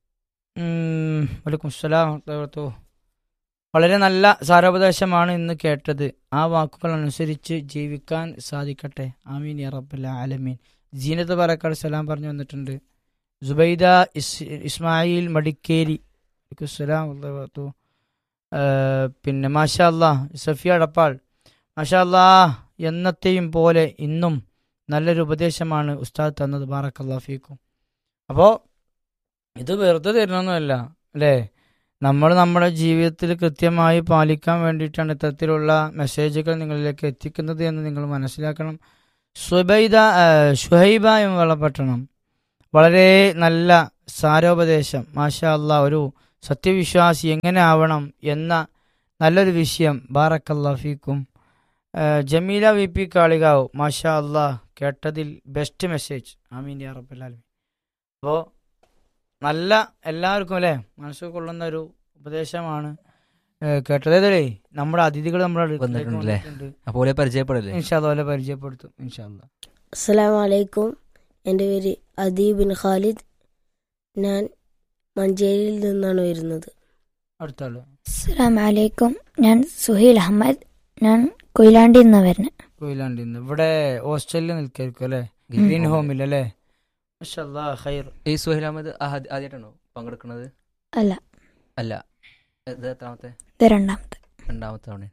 Speaker 1: ഉം, വലൈക്കും അസ്സലാം വറഹ്മത്തുള്ളാഹി. വളരെ നല്ല സാരോപദേശമാണ് ഇന്ന് കേട്ടത് ആ വാക്കുകൾ അനുസരിച്ച് ജീവിക്കാൻ സാധിക്കട്ടെ ആമീൻ യാ റബ്ബൽ ആലമീൻ ജീനത്ത് പാലക്കാട് സലാം പറഞ്ഞു വന്നിട്ടുണ്ട് സുബൈദ ഇസ് ഇസ്മായിൽ മടിക്കേരി വലൈക്കും അസ്സലാം വറഹ്മത്തുള്ളാഹി. ഏഹ് പിന്നെ മാഷാ അല്ലാ സഫിയ അടപ്പാൾ മാഷാ അല്ലാ എന്നത്തെയും പോലെ ഇന്നും നല്ലൊരു ഉപദേശമാണ് ഉസ്താദ് തന്നത് ബാറക്കല്ലാ ഫീക്കും അപ്പോൾ ഇത് വെറുതെ തരുന്നൊന്നുമല്ല അല്ലേ നമ്മൾ നമ്മുടെ ജീവിതത്തിൽ കൃത്യമായി പാലിക്കാൻ വേണ്ടിയിട്ടാണ് ഇത്തരത്തിലുള്ള മെസ്സേജുകൾ നിങ്ങളിലേക്ക് എത്തിക്കുന്നത് എന്ന് നിങ്ങൾ മനസ്സിലാക്കണം സുബൈദ ഏഹ് ഷുഹൈബ എന്ന് വെള്ളപട്ടണം വളരെ നല്ല സാരോപദേശം മാഷാ അല്ലാ ഒരു സത്യവിശ്വാസി എങ്ങനെ ആവണം എന്ന നല്ലൊരു വിഷയം ബാറക്കല്ലാ ഫീക്കും ഏഹ് ജമീല വി പി കാളികാവ് മാഷാ അല്ലാ കേട്ടതിൽ ബെസ്റ്റ് മെസ്സേജ് ആമീൻ യാ റബ്ബലാലമീൻ അപ്പോൾ നല്ല എല്ലാവർക്കും അല്ലേ മനസ്സ് കൊള്ളുന്ന ഒരു ഉപദേശമാണ് ഏഹ് കേട്ടത് ഏതല്ലേ നമ്മുടെ അതിഥികൾ നമ്മുടെ അടുക്കലേക്ക്
Speaker 2: വന്നിട്ടുണ്ടല്ലേ?
Speaker 1: വന്നിട്ടുണ്ട്.
Speaker 2: അപ്പോൾ പരിചയപ്പെടല്ലേ
Speaker 1: ഇൻഷാ അല്ലാ അവരെ പരിചയപ്പെടുത്തും ഇൻഷാ അല്ലാ
Speaker 4: അസ്സലാമു അലൈക്കും എൻ്റെ പേര് അദീബ് ബിൻ ഖാലിദ് ഞാൻ മഞ്ചേരിയിൽ നിന്നാണ് വരുന്നത്
Speaker 1: അടുത്ത ആള്
Speaker 5: അസ്സലാം വലൈക്കും ഞാൻ സുഹൈൽ അഹമ്മദ് ഞാൻ കൊയിലാണ്ടിൽ നിന്നാണ് വരുന്നത്
Speaker 1: കൊയിലാണ്ടിൽ നിന്ന് ഇവിടെ ഹോസ്റ്റലിൽ നിൽക്കായിരിക്കും അല്ലേ ഗ്രീൻ ഹോമിൽ അല്ലേ മാഷാ അല്ലാ ഖൈർ
Speaker 2: ഈ സുഹൈൽ അഹമ്മദ് ആദ്യ- ആദ്യമായിട്ടാണോ പങ്കെടുക്കുന്നത്
Speaker 5: അല്ല
Speaker 2: അല്ല ഇത് എത്രാമത്തെ
Speaker 5: ഇത് രണ്ടാമത്തെ
Speaker 2: രണ്ടാമത്തെ തവണ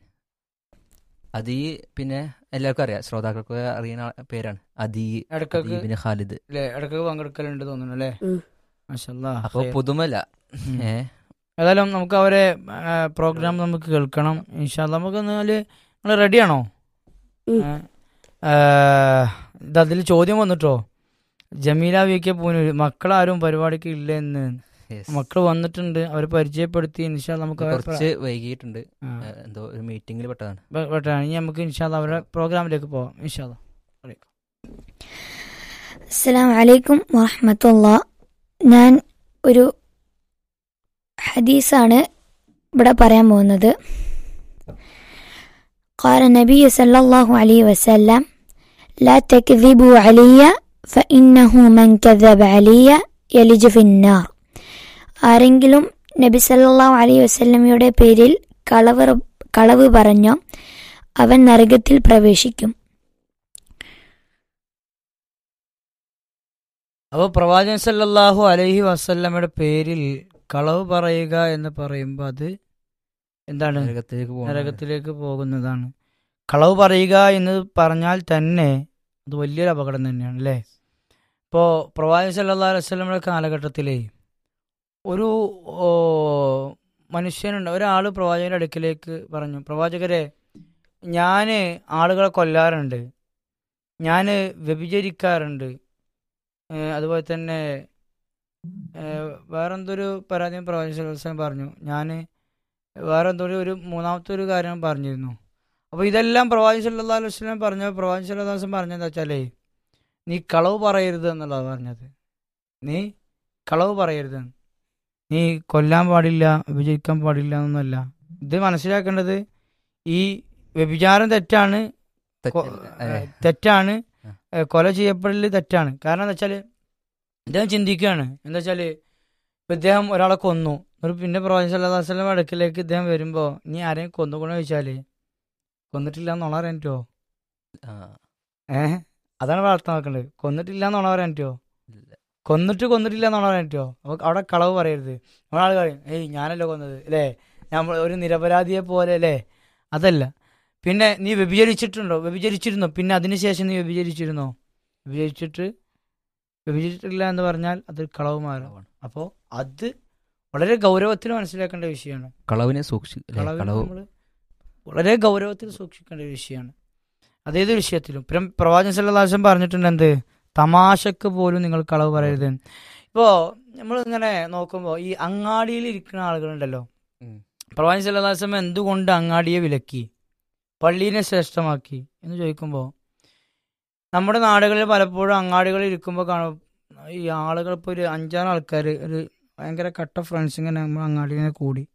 Speaker 2: അദീ പിന്നെ എല്ലാവർക്കും അറിയാം ശ്രോതാക്കൾക്ക് അറിയുന്ന ആ- പേരാണ് അദീ
Speaker 1: ഇടക്കൊക്കെ
Speaker 2: അദീബിന് ഖാലിദ്
Speaker 1: അല്ലേ ഇടക്കൊക്കെ പങ്കെടുക്കലുണ്ട് തോന്നുന്നു അല്ലേ
Speaker 4: ഉം.
Speaker 1: മാഷാ അല്ലാ
Speaker 2: അപ്പൊ
Speaker 1: ഖൈർ.
Speaker 2: പുതുമല്ല
Speaker 1: ഉം.
Speaker 2: ഏ
Speaker 1: ഏതായാലും നമുക്ക് അവരെ പ്രോഗ്രാം നമുക്ക് കേൾക്കണം ഇൻഷാല്ല നമുക്ക് എന്നാല് നിങ്ങൾ റെഡിയാണോ
Speaker 4: ഉം.
Speaker 1: ഇത് അതിൽ ചോദ്യം വന്നിട്ടോ ജമീല വി കെ പൂനൂര് മക്കളാരും പരിപാടിക്ക് ഇല്ല എന്ന്
Speaker 2: yes.
Speaker 1: മക്കൾ വന്നിട്ടുണ്ട് അവരെ പരിചയപ്പെടുത്തി ഇൻഷാല്ല നമുക്ക് അവരെ
Speaker 2: കുറച്ച് വൈകിയിട്ടുണ്ട്
Speaker 1: ആ,
Speaker 2: ഏ, എന്തോ ഒരു മീറ്റിംഗിൽ പെട്ടതാണ്
Speaker 1: ബ- ബട്ട് ഇനി നമുക്ക് ഇൻഷാല്ല അവരുടെ പ്രോഗ്രാമിലേക്ക് പോവാം ഇൻഷാല്ല
Speaker 5: അസ്സലാം വലൈക്കും വറഹമത്തുള്ള ഞാൻ ഒരു ഹദീസാണ് ഇവിടെ പറയാൻ പോകുന്നത് قال النبي صلى الله عليه وسلم لا تكذبوا علي فإنه من كذب علي يلج في النار ആരെങ്കിലും നബി സല്ലല്ലാഹു അലൈഹി വസല്ലമയുടെ പേരിൽ കളവ് കളവ് പറഞ്ഞോ അവൻ നരകത്തിൽ പ്രവേശിക്കും
Speaker 1: അപ്പോൾ പ്രവാചകൻ സല്ലല്ലാഹു അലൈഹി വസല്ലമയുടെ പേരിൽ കളവ് പറയുക എന്ന് പറയുമ്പോൾ അത് എന്താണ്
Speaker 2: നരകത്തിലേക്ക് പോകുന്നത്.
Speaker 1: നരകത്തിലേക്ക് പോകുന്നതാണ് കളവ് പറയുക എന്ന് പറഞ്ഞാൽ തന്നെ അത് വലിയൊരു അപകടം തന്നെയാണ് അല്ലേ ഇപ്പോൾ പ്രവാചകൻ സല്ലല്ലാഹു അലൈഹി വസല്ലമയുടെ കാലഘട്ടത്തിലേ ഒരു ഓ, മനുഷ്യനുണ്ട് ഒരാൾ പ്രവാചകന്റെ അടുക്കിലേക്ക് പറഞ്ഞു പ്രവാചകരെ ഞാൻ ആളുകളെ കൊല്ലാറുണ്ട് ഞാൻ വ്യഭിചരിക്കാറുണ്ട് ഏഹ് അതുപോലെ തന്നെ ഏഹ് വേറെന്തൊരു പരാതിയും പ്രവാചകൻ സല്ലല്ലാഹു അലൈഹി വസല്ലം പറഞ്ഞു ഞാൻ വേറെ എന്തോ ഒരു- ഒരു മൂന്നാമത്തെ ഒരു കാര്യം പറഞ്ഞിരുന്നു അപ്പോൾ ഇതെല്ലാം പ്രവാചകൻ സല്ലല്ലാഹു അലൈഹി വസല്ലം പറഞ്ഞ പ്രവാചകൻ സല്ലല്ലാഹു അലൈഹി വസല്ലം പറഞ്ഞത് വെച്ചാലേ നീ കളവ് പറയരുത് എന്നുള്ളതാണ് പറഞ്ഞത് നീ കളവ് പറയരുത് നീ കൊല്ലാൻ പാടില്ല വിഭജിക്കാൻ പാടില്ല എന്നൊന്നുമല്ല ഇത് മനസ്സിലാക്കേണ്ടത് ഈ വ്യഭിചാരം തെറ്റാണ് കൊ-
Speaker 2: അതെ.
Speaker 1: തെറ്റാണ്
Speaker 2: ആ.
Speaker 1: ഏ, കൊല ചെയ്യപ്പെടൽ തെറ്റാണ് കാരണം എന്താ വെച്ചാല് ഇദ്ദേഹം ചിന്തിക്കുകയാണ് എന്താ വെച്ചാല് ഇപ്പൊ ഇദ്ദേഹം ഒരാളെ കൊന്നു ഒരു പിന്നെ പ്രവാചകൻ സല്ലല്ലാഹു അലൈഹി വസല്ലം അടുക്കിലേക്ക് ഇദ്ദേഹം വരുമ്പോ നീ ആരെയും കൊന്നുകൊണ്ടു ചോദിച്ചാല് കൊന്നിട്ടില്ല എന്നുള്ള പറയാൻ പറ്റുമോ
Speaker 2: ആ,
Speaker 1: ഏഹ് അതാണ് വളർത്താൻ നോക്കേണ്ടത് കൊന്നിട്ടില്ല എന്നുള്ള പറയാൻ പറ്റുമോ
Speaker 2: ഇല്ല.
Speaker 1: കൊന്നിട്ട് കൊന്നിട്ടില്ല എന്നുള്ള പറയാൻ പറ്റുമോ അപ്പൊ അവിടെ കളവ് പറയരുത് ഒരാൾ പറയും ഏയ് ഞാനല്ലോ കൊന്നത് അല്ലേ നമ്മൾ ഒരു നിരപരാധിയെ പോലെ അല്ലേ അതല്ല പിന്നെ നീ വ്യഭിചരിച്ചിട്ടുണ്ടോ വ്യഭിചരിച്ചിരുന്നോ പിന്നെ അതിനുശേഷം നീ വ്യഭിചരിച്ചിരുന്നോ വ്യഭിചരിച്ചിട്ട് വ്യഭിചരിച്ചിട്ടില്ല എന്ന് പറഞ്ഞാൽ അത് കളവ് മാറും
Speaker 2: കളവാണ്.
Speaker 1: അപ്പോൾ അത് വളരെ ഗൗരവത്തിൽ മനസ്സിലാക്കേണ്ട വിഷയമാണ്
Speaker 2: കളവിനെ സൂക്ഷി അല്ലേ?
Speaker 1: കളവിനെ
Speaker 2: കളവ്
Speaker 1: നമ്മള് വളരെ ഗൗരവത്തിൽ സൂക്ഷിക്കേണ്ട ഒരു വിഷയമാണ് അതേത് വിഷയത്തിലും പിന്നെ പ്രവാചകൻ സല്ലാസം പറഞ്ഞിട്ടുണ്ട് എന്ത് തമാശക്ക് പോലും നിങ്ങൾ കളവ് പറയരുത് ഇപ്പോ നമ്മൾ ഇങ്ങനെ നോക്കുമ്പോൾ ഈ അങ്ങാടിയിൽ ഇരിക്കുന്ന ആളുകളുണ്ടല്ലോ
Speaker 2: ഉം.
Speaker 1: പ്രവാചകൻ സല്ലാസം എന്തുകൊണ്ട് അങ്ങാടിയെ വിലക്കി പള്ളീനെ ശ്രേഷ്ഠമാക്കി എന്ന് ചോദിക്കുമ്പോൾ നമ്മുടെ നാടുകളിൽ പലപ്പോഴും അങ്ങാടികളിൽ ഇരിക്കുമ്പോൾ കാണും ഈ ആളുകൾ ഇപ്പോൾ ഒരു അഞ്ചാറ് ആൾക്കാർ ഒരു ഭയങ്കര കട്ട ഫ്രണ്ട്സ് ഇങ്ങനെ നമ്മൾ അങ്ങാടിനെ കൂടി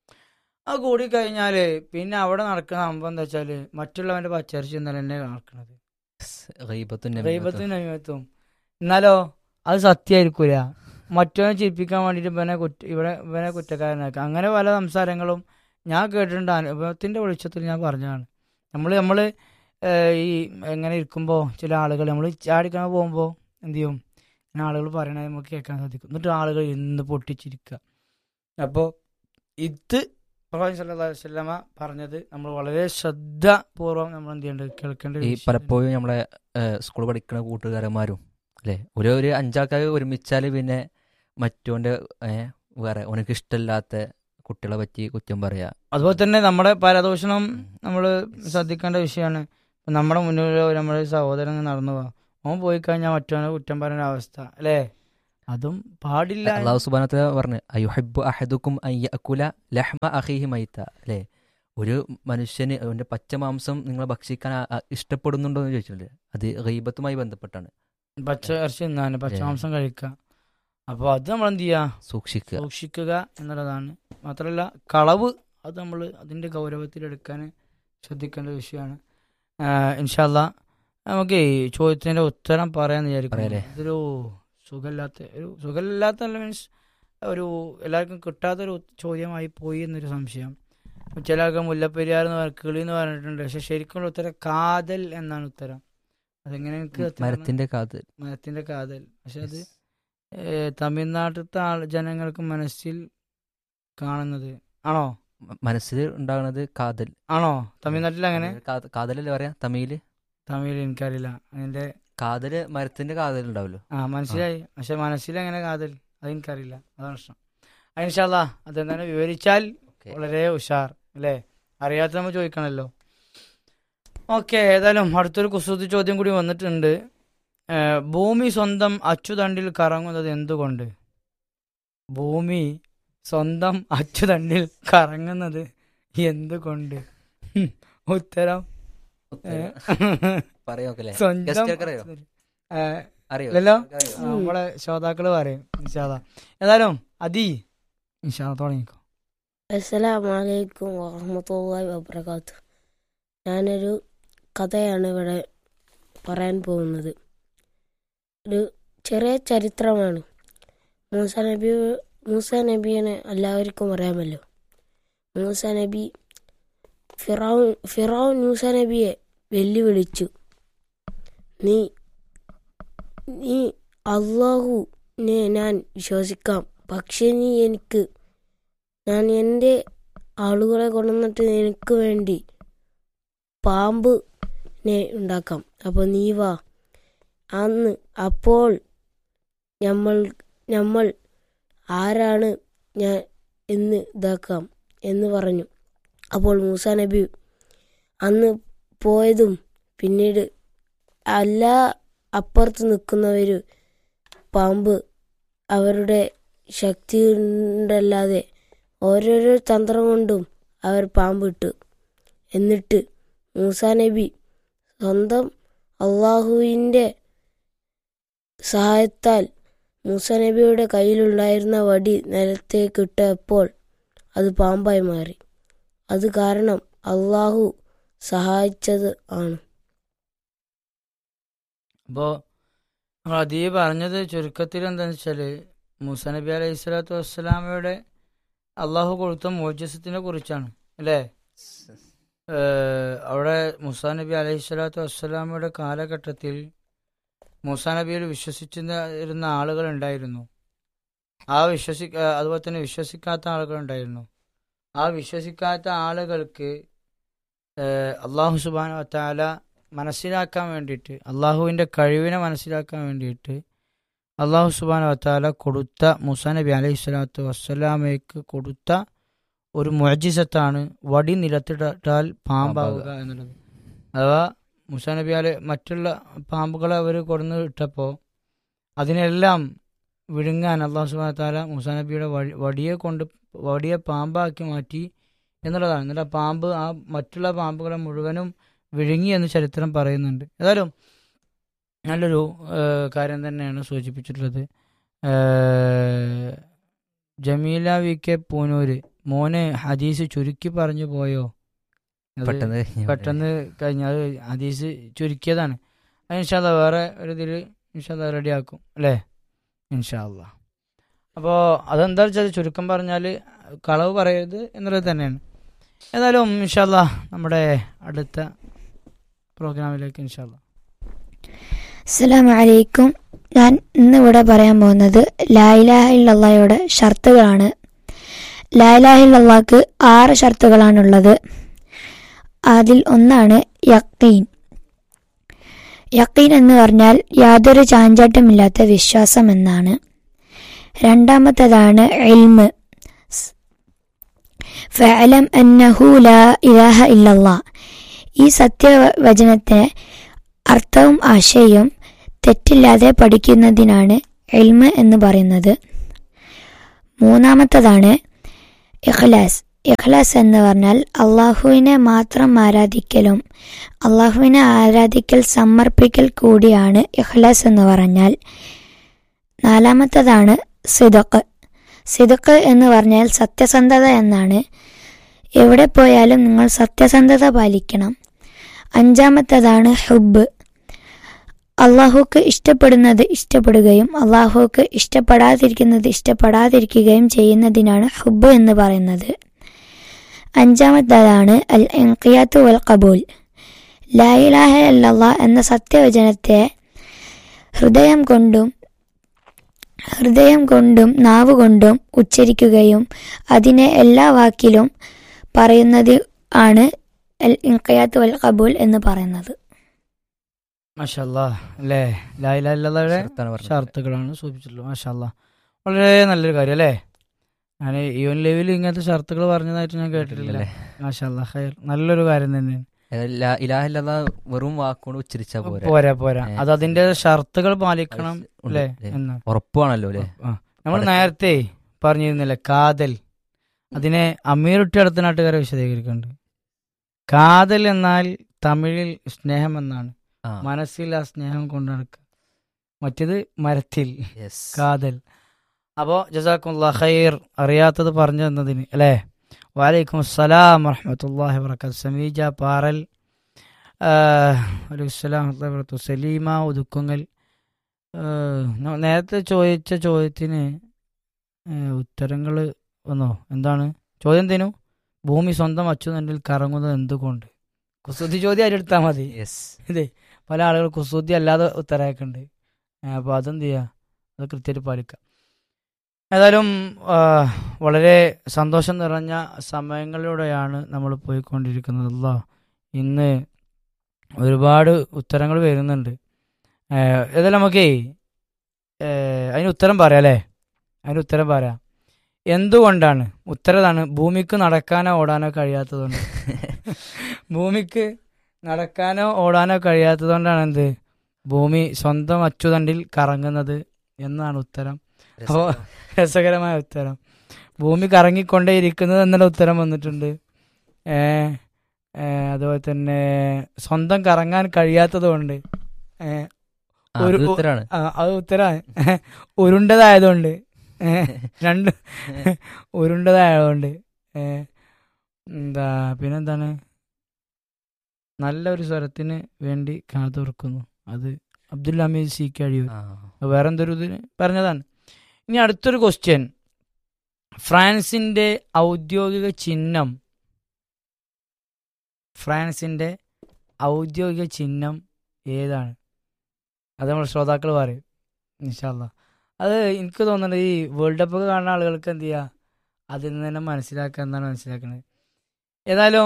Speaker 1: ആ കൂടി കഴിഞ്ഞാൽ പിന്നെ അവിടെ നടക്കുന്ന സംഭവം എന്താ വെച്ചാൽ മറ്റുള്ളവന്റെ പച്ചരിച്ച് ഇന്നലെ തന്നെ നടക്കുന്നത്
Speaker 2: ഗൈബത്തും നമീമത്തും.
Speaker 1: ദൈവത്തിനും നൈമത്തും എന്നാലോ അത് സത്യമായിരിക്കൂല മറ്റവനെ ചിരിപ്പിക്കാൻ വേണ്ടിയിട്ട് ഇവനെ കുറ്റ ഇവിടെ ഇവനെ കുറ്റക്കാരനാക്കുക അങ്ങനെ പല സംസാരങ്ങളും ഞാൻ കേട്ടിട്ടുണ്ട് അനുഭവത്തിന്റെ വെളിച്ചത്തിൽ ഞാൻ പറഞ്ഞതാണ് നമ്മൾ നമ്മൾ ഈ എങ്ങനെ ഇരിക്കുമ്പോൾ ചില ആളുകൾ നമ്മൾ ചാടിക്കാൻ പോകുമ്പോൾ എന്ത് ചെയ്യും ഇങ്ങനെ ആളുകൾ പറയണത് നമുക്ക് കേൾക്കാൻ സാധിക്കും എന്നിട്ട് ആളുകൾ ഇന്ന് പൊട്ടിച്ചിരിക്കുക അപ്പോൾ ഇത് പ്രവാചകൻ സല്ലല്ലാഹു അലൈഹി വസല്ലമ പറഞ്ഞത് നമ്മൾ വളരെ ശ്രദ്ധാപൂർവം നമ്മൾ എന്ത് ചെയ്യേണ്ടത് കേൾക്കേണ്ട ഒരു
Speaker 2: ഈ
Speaker 1: വിഷയം.
Speaker 2: പലപ്പോഴും നമ്മളെ സ്കൂൾ പഠിക്കുന്ന കൂട്ടുകാരന്മാരും അല്ലേ ഒരു ഒരു അഞ്ചാൾക്കാർ ഒരുമിച്ചാൽ പിന്നെ മറ്റോന്റെ ഏ, വേറെ ഓനക്ക് ഇഷ്ടമില്ലാത്ത കുട്ടികളെ പറ്റി കുറ്റം പറയാ
Speaker 1: അതുപോലെ തന്നെ നമ്മുടെ പരദൂഷണം
Speaker 2: ഉം.
Speaker 1: നമ്മൾ ശ്രദ്ധിക്കേണ്ട വിഷയമാണ് ഇപ്പൊ നമ്മുടെ മുന്നിൽ നമ്മുടെ സഹോദരൻ ഇങ്ങനെ നടന്നു പോവാ അവൻ പോയി കഴിഞ്ഞാൽ മറ്റവനെ കുറ്റം പറയുന്ന അവസ്ഥ അല്ലേ അതും പാടില്ല
Speaker 2: അള്ളാഹു സുബാനത്തെ പറഞ്ഞു അയുഹബ്ബു അഹദുക്കും അയ്യക്കുല ലഹ്മ അഹീഹി മൈത്ത അല്ലേ ഒരു മനുഷ്യന് അവന്റെ പച്ചമാംസം നിങ്ങൾ ഭക്ഷിക്കാൻ ആ- ആ ഇഷ്ടപ്പെടുന്നുണ്ടോ എന്ന് ചോദിച്ചിട്ടുണ്ട് അത് ഗൈബത്തുമായി ബന്ധപ്പെട്ടാണ്
Speaker 1: പച്ച ഇറച്ചി തിന്നാന് പച്ചമാംസം കഴിക്കുക അപ്പോൾ അത് നമ്മൾ എന്ത് ചെയ്യുക
Speaker 2: സൂക്ഷിക്കുക
Speaker 1: സൂക്ഷിക്കുക എന്നുള്ളതാണ് മാത്രമല്ല കളവ് അത് നമ്മൾ അതിൻ്റെ ഗൗരവത്തിലെടുക്കാൻ ശ്രദ്ധിക്കേണ്ട വിഷയമാണ് ഇൻഷല്ല നമുക്ക് ഈ ചോദ്യത്തിൻ്റെ ഉത്തരം പറയാന്ന് വിചാരിക്കുന്നു
Speaker 2: പറയാല്ലേ?
Speaker 1: ഇതൊരു സുഖമില്ലാത്ത ഒരു സുഖമില്ലാത്ത മീൻസ് ഒരു എല്ലാവർക്കും കിട്ടാത്തൊരു ചോദ്യമായി പോയി എന്നൊരു സംശയം ചില ആൾക്ക് മുല്ലപ്പെരിയാർ എന്ന് പറഞ്ഞ കിളി എന്ന് പറഞ്ഞിട്ടുണ്ട് പക്ഷെ ശരിക്കുള്ള ഉത്തരം കാതൽ എന്നാണ് ഉത്തരം അതെങ്ങനെ എനിക്ക് ഉത്തരം
Speaker 2: മരത്തിന്റെ കാത്
Speaker 1: മരത്തിന്റെ കാതൽ പക്ഷെ അത് ഏഹ് തമിഴ്നാട്ടിലത്തെ ആൾ ജനങ്ങൾക്ക് മനസ്സിൽ കാണുന്നത് ആണോ
Speaker 2: മ- മനസ്സിൽ ഉണ്ടാകുന്നത് കാതൽ
Speaker 1: ആണോ തമിഴ്നാട്ടിൽ അങ്ങനെ
Speaker 2: കാത- കാതലല്ലേ പറയാ തമിഴില്
Speaker 1: തമിഴിൽ എനിക്കറിയില്ല അതിന്റെ
Speaker 2: കാതല് മരത്തിന്റെ കാതൽ ഉണ്ടാവല്ലോ
Speaker 1: ആ മനസ്സിലായി പക്ഷെ മനസ്സിൽ എങ്ങനെ കാതൽ അത് എനിക്കറിയില്ല അതാണ് പ്രശ്നം അതിൻഷാല്ല അതെന്താണ് വിവരിച്ചാൽ
Speaker 2: ഓക്കെ
Speaker 1: വളരെ ഉഷാർ അല്ലേ അറിയാത്ത നമ്മൾ ചോദിക്കണമല്ലോ ഓക്കെ ഏതായാലും അടുത്തൊരു കുസൃതി ചോദ്യം കൂടി വന്നിട്ടുണ്ട് ഏഹ് ഭൂമി സ്വന്തം അച്ചുതണ്ടിൽ കറങ്ങുന്നത് എന്തുകൊണ്ട് ഭൂമി സ്വന്തം അച്ചുതണ്ടിൽ കറങ്ങുന്നത് എന്തുകൊണ്ട് ഹും, ഉത്തരം ഏഹ്,
Speaker 2: പറയാ
Speaker 1: സ്വന്തം
Speaker 2: Guest ഒക്കെ അറിയോ?
Speaker 1: അച്ചുതണ്ടിൽ. ഏഹ്,
Speaker 2: അറിയോ
Speaker 1: ഇല്ലല്ലോ
Speaker 2: അറിയോ?
Speaker 1: ആ, നമ്മളെ ശ്രോതാക്കള് പറയും ഇൻഷാല്ല ഏതായാലും അതി ഇൻഷാല്ല തുടങ്ങിക്കോ
Speaker 4: അസ്സലാമലൈക്കും വറഹമത്തല്ലാഹി വബർക്കാത്തു ഞാനൊരു കഥയാണ് ഇവിടെ പറയാൻ പോകുന്നത് ഒരു ചെറിയ ചരിത്രമാണ് മൂസ നബി മൂസ നബിയെ എല്ലാവർക്കും അറിയാമല്ലോ മൂസ നബി ഫിറാവ് ഫിറാവ് മൂസ നബിയെ വെല്ലുവിളിച്ചു നീ നീ അള്ളാഹുനെ ഞാൻ വിശ്വസിക്കാം പക്ഷെ നീ എനിക്ക് ഞാൻ എൻ്റെ ആളുകളെ കൊണ്ടുവന്നിട്ട് നിനക്ക് വേണ്ടി പാമ്പിനെ ഉണ്ടാക്കാം അപ്പോൾ നീ വാ അന്ന് അപ്പോൾ നമ്മൾ നമ്മൾ ആരാണ് ഞാൻ എന്ന് ഇതാക്കാം എന്ന് പറഞ്ഞു അപ്പോൾ മൂസ നബി അന്ന് പോയതും പിന്നീട് എല്ലാ അപ്പുറത്ത് നിൽക്കുന്നവർ പാമ്പ് അവരുടെ ശക്തി കൊണ്ടല്ലാതെ ഓരോരോ തന്ത്രം കൊണ്ടും അവർ പാമ്പിട്ടു എന്നിട്ട് മൂസ നബി സ്വന്തം അള്ളാഹുവിൻ്റെ സഹായത്താൽ മൂസ നബിയുടെ കയ്യിലുണ്ടായിരുന്ന വടി നിലത്തേക്ക് ഇട്ടപ്പോൾ അത് പാമ്പായി മാറി അത് കാരണം അള്ളാഹു സഹായിച്ചത് ആണ്
Speaker 1: അപ്പോൾ നമ്മൾ അതീ പറഞ്ഞത് ചുരുക്കത്തിൽ എന്താണെന്ന് വെച്ചാൽ മൂസ നബി അലൈഹി സ്വലാത്തു വസ്സലാമയുടെ അള്ളാഹു കൊടുത്ത മോജസത്തിനെ കുറിച്ചാണ് അല്ലേ ഏഹ് അവിടെ മൂസാ നബി അലൈഹി സ്വലാത്തു വസ്സലാമയുടെ കാലഘട്ടത്തിൽ മൂസാ നബിയിൽ വിശ്വസിച്ചിരുന്ന ആളുകൾ ഉണ്ടായിരുന്നു ആ വിശ്വസി ഏഹ് അതുപോലെ തന്നെ വിശ്വസിക്കാത്ത ആളുകൾ ഉണ്ടായിരുന്നു ആ വിശ്വസിക്കാത്ത ആളുകൾക്ക് ഏഹ് അള്ളാഹു സുബാന താല മനസ്സിലാക്കാൻ വേണ്ടിയിട്ട് അള്ളാഹുവിൻ്റെ കഴിവിനെ മനസ്സിലാക്കാൻ വേണ്ടിയിട്ട് അള്ളാഹു സുബാന വത്താല കൊടുത്ത മുസാ നബി അലൈഹി സ്വലാത്തു വസ്സലാമയ്ക്ക് കൊടുത്ത ഒരു മുഅജിസത്താണ് വടി നിലത്തിട്ടാൽ പാമ്പാവുക എന്നുള്ളത് അഥവാ മുസാ നബി അലൈ മറ്റുള്ള പാമ്പുകളെ അവർ കൊടുന്ന് ഇട്ടപ്പോൾ അതിനെല്ലാം വിഴുങ്ങാൻ അള്ളാഹു സുബാന താല മുസാ നബിയുടെ വടി വടിയെ കൊണ്ട് വടിയെ പാമ്പാക്കി മാറ്റി എന്നുള്ളതാണ് എന്നിട്ട് ആ പാമ്പ് ആ മറ്റുള്ള പാമ്പുകളെ മുഴുവനും വിഴുങ്ങി എന്ന് ചരിത്രം പറയുന്നുണ്ട് ഏതായാലും നല്ലൊരു ഏഹ്, കാര്യം തന്നെയാണ് സൂചിപ്പിച്ചിട്ടുള്ളത് ഏഹ്, ജമീല വി കെ പൂനൂര് മോന് ഹദീസ് ചുരുക്കി പറഞ്ഞു പോയോ അത്
Speaker 2: പെട്ടെന്ന് കഴിഞ്ഞു.
Speaker 1: പെട്ടെന്ന് കഴിഞ്ഞ അത് ഹദീസ് ചുരുക്കിയതാണ് അത് ഇൻഷാല്ല വേറെ ഒരു ഇതിൽ ഇൻഷാല്ല റെഡിയാക്കും അല്ലേ ഇൻഷാല്ല അപ്പോൾ അതെന്താ വെച്ചാൽ ചുരുക്കം പറഞ്ഞാൽ കളവ് പറയരുത് എന്നുള്ളത് തന്നെയാണ് ഏതായാലും ഇൻഷാല്ല നമ്മുടെ അടുത്ത പ്രോഗ്രാമിലേക്ക് ഇൻഷാല്ല
Speaker 5: അസ്സലാമു അലൈക്കും ഞാൻ ഇന്നിവിടെ പറയാൻ പോകുന്നത് ലായിലാഹ ഇല്ലയുടെ ഷർത്തുകളാണ് ലായിലാഹ ഇല്ലക്ക് ആറ് ഷർത്തുകളാണുള്ളത് അതിൽ ഒന്നാണ് യക്കീൻ യക്കീൻ എന്ന് പറഞ്ഞാൽ യാതൊരു ചാഞ്ചാട്ടമില്ലാത്ത വിശ്വാസം എന്നാണ് രണ്ടാമത്തേതാണ് എൽമ് ഫഅലം അന്നഹു ലാ ഇലാഹ ഇല്ലല്ലാ ഈ സത്യവചനത്തിന് അർത്ഥവും ആശയവും തെറ്റില്ലാതെ പഠിക്കുന്നതിനാണ് എൽമ് എന്ന് പറയുന്നത് മൂന്നാമത്തതാണ് ഇഖ്ലാസ് ഇഖ്ലാസ് എന്ന് പറഞ്ഞാൽ അള്ളാഹുവിനെ മാത്രം ആരാധിക്കലും അള്ളാഹുവിനെ ആരാധിക്കൽ സമർപ്പിക്കൽ കൂടിയാണ് ഇഖ്ലാസ് എന്ന് പറഞ്ഞാൽ നാലാമത്തതാണ് സിദക്ക് സിദക്ക് എന്ന് പറഞ്ഞാൽ സത്യസന്ധത എന്നാണ് എവിടെ പോയാലും നിങ്ങൾ സത്യസന്ധത പാലിക്കണം അഞ്ചാമത്തതാണ് ഹുബ് അള്ളാഹുക്ക് ഇഷ്ടപ്പെടുന്നത് ഇഷ്ടപ്പെടുകയും അള്ളാഹുക്ക് ഇഷ്ടപ്പെടാതിരിക്കുന്നത് ഇഷ്ടപ്പെടാതിരിക്കുകയും ചെയ്യുന്നതിനാണ് ഹുബ് എന്ന് പറയുന്നത് അഞ്ചാമത്തേതാണ് അൽ എൻകിയാത്തു വൽ കബൂൽ ലായിലാഹ അല്ലല്ലാ എന്ന സത്യവചനത്തെ ഹൃദയം കൊണ്ടും ഹൃദയം കൊണ്ടും നാവ് കൊണ്ടും ഉച്ചരിക്കുകയും അതിനെ എല്ലാ വാക്കിലും പറയുന്നത് ആണ് അൽ ഇൻഖയാത്ത് വൽ കബൂൽ എന്ന് പറയുന്നത്
Speaker 1: മാഷല്ലാ അല്ലേ ലായിലല്ലയുടെ
Speaker 2: ഷർത്താണ് പറഞ്ഞത്.
Speaker 1: ഷർത്തുകളാണ് സൂചിപ്പിച്ചിട്ടുള്ളത് മാഷല്ല വളരെ നല്ലൊരു കാര്യം അല്ലേ ഞാൻ ഈവൻ ലെവലിൽ ഇങ്ങനത്തെ ഷർത്തുകൾ പറഞ്ഞതായിട്ട് ഞാൻ കേട്ടിട്ടില്ല
Speaker 2: കേട്ടിട്ടില്ലല്ലേ?
Speaker 1: മാഷല്ല ഖൈർ നല്ലൊരു കാര്യം തന്നെയാണ്
Speaker 2: അതായത് ലാ ഇലാഹ ഇല്ലല്ലാ വെറും വാക്കുകൊണ്ട് ഉച്ചരിച്ചാ പോരാ
Speaker 1: പോരാ പോരാ
Speaker 2: ഏ.
Speaker 1: അത് അതിന്റെ ഷർത്തുകൾ പാലിക്കണം
Speaker 2: ഉണ്ട്,
Speaker 1: അല്ലേ
Speaker 2: അല്ലേ?
Speaker 1: എന്ന്
Speaker 2: ഉറപ്പാണല്ലോ അല്ലേ
Speaker 1: നമ്മൾ
Speaker 2: പടച്ച-
Speaker 1: നേരത്തെ പറഞ്ഞിരുന്നില്ലേ കാതൽ അതിനെ അമീറുട്ടി അടുത്ത നാട്ടുകാരെ വിശദീകരിക്കുന്നുണ്ട് കാതൽ എന്നാൽ തമിഴിൽ സ്നേഹം എന്നാണ്
Speaker 2: ആ,
Speaker 1: മനസ്സിൽ ആ സ്നേഹം കൊണ്ടു നടക്കുക മറ്റേത് മരത്തിൽ
Speaker 2: yes.
Speaker 1: കാതൽ അപ്പോൾ ജസാക്കുള്ള ഖൈർ അറിയാത്തത് പറഞ്ഞു തന്നതിന് അല്ലേ വാലൈക്കും അസ്സലാം വറഹമത്തല്ലാഹി വർക്കാത്ത് സമീജ പാറൽ അലൈഹിസ്സലാം വറഹ്മത്തുള്ളാഹി വബറകാതുഹു. സലീമ ഒതുക്കുങ്ങൽ ആഹ് ന- നേരത്തെ ചോദിച്ച ചോദ്യത്തിന് ഉത്തരങ്ങൾ വന്നോ എന്താണ് ചോദ്യം എന്തേനു ഭൂമി സ്വന്തം അച്ചുതണ്ടിൽ കറങ്ങുന്നത് എന്തുകൊണ്ട് കുസൃതി ചോദ്യം അതിലെടുത്താൽ മതി
Speaker 2: Yes.
Speaker 1: ഇതേ പല ആളുകൾ കുസൃതി അല്ലാതെ ഉത്തരമൊക്കെയുണ്ട് അപ്പോൾ അതെന്ത് ചെയ്യുക അത് കൃത്യമായിട്ട് പാലിക്കുക ഏതായാലും ആ, വളരെ സന്തോഷം നിറഞ്ഞ സമയങ്ങളിലൂടെയാണ് നമ്മൾ പോയിക്കൊണ്ടിരിക്കുന്നത് അല്ല ഇന്ന് ഒരുപാട് ഉത്തരങ്ങൾ വരുന്നുണ്ട് ഏ, ഏതായാലും നമുക്കേ ഏ, അതിന് ഉത്തരം പറയാം അല്ലേ അതിന് ഉത്തരം പറയാം എന്തുകൊണ്ടാണ് ഉത്തരതാണ് ഭൂമിക്ക് നടക്കാനോ ഓടാനോ കഴിയാത്തതുകൊണ്ട് ഭൂമിക്ക് നടക്കാനോ ഓടാനോ കഴിയാത്തതുകൊണ്ടാണ് എന്ത് ഭൂമി സ്വന്തം അച്ചുതണ്ടിൽ കറങ്ങുന്നത് എന്നാണ് ഉത്തരം അപ്പോ രസകരമായ ഉത്തരം ഭൂമി കറങ്ങിക്കൊണ്ടേയിരിക്കുന്നത് എന്നുള്ള ഉത്തരം വന്നിട്ടുണ്ട് ഏ ഏ, അതുപോലെ തന്നെ സ്വന്തം കറങ്ങാൻ കഴിയാത്തത് കൊണ്ട് ഏ,
Speaker 2: ആ,
Speaker 1: ഒരു-
Speaker 2: അത് ഉത്തരാണ്
Speaker 1: ആ, അത് ഉത്തരമാണ് ഉരുണ്ടതായതുകൊണ്ട് ഏ, രണ്ട് ഉരുണ്ടതായതുകൊണ്ട് ഏ, എന്താ പിന്നെന്താണ് നല്ലൊരു സ്വരത്തിന് വേണ്ടി കാതോർക്കുന്നു അത് അബ്ദുൽ ഹമീദ് സി കഴിയൂ
Speaker 2: ആ
Speaker 1: വേറെ എന്തൊരു ഇതിന് പറഞ്ഞതാണ് ഇനി അടുത്തൊരു ക്വസ്റ്റ്യൻ ഫ്രാൻസിന്റെ ഔദ്യോഗിക ചിഹ്നം ഫ്രാൻസിന്റെ ഔദ്യോഗിക ചിഹ്നം ഏതാണ് അത് നമ്മൾ ശ്രോതാക്കൾ പറയും ഇൻഷാല്ല അത് എനിക്ക് തോന്നുന്നത് ഈ വേൾഡ് കപ്പ് ഒക്കെ കാണുന്ന ആളുകൾക്ക് എന്ത് ചെയ്യുക അതിൽ നിന്ന് തന്നെ മനസ്സിലാക്കുക എന്നാണ് മനസ്സിലാക്കുന്നത് ഏതായാലും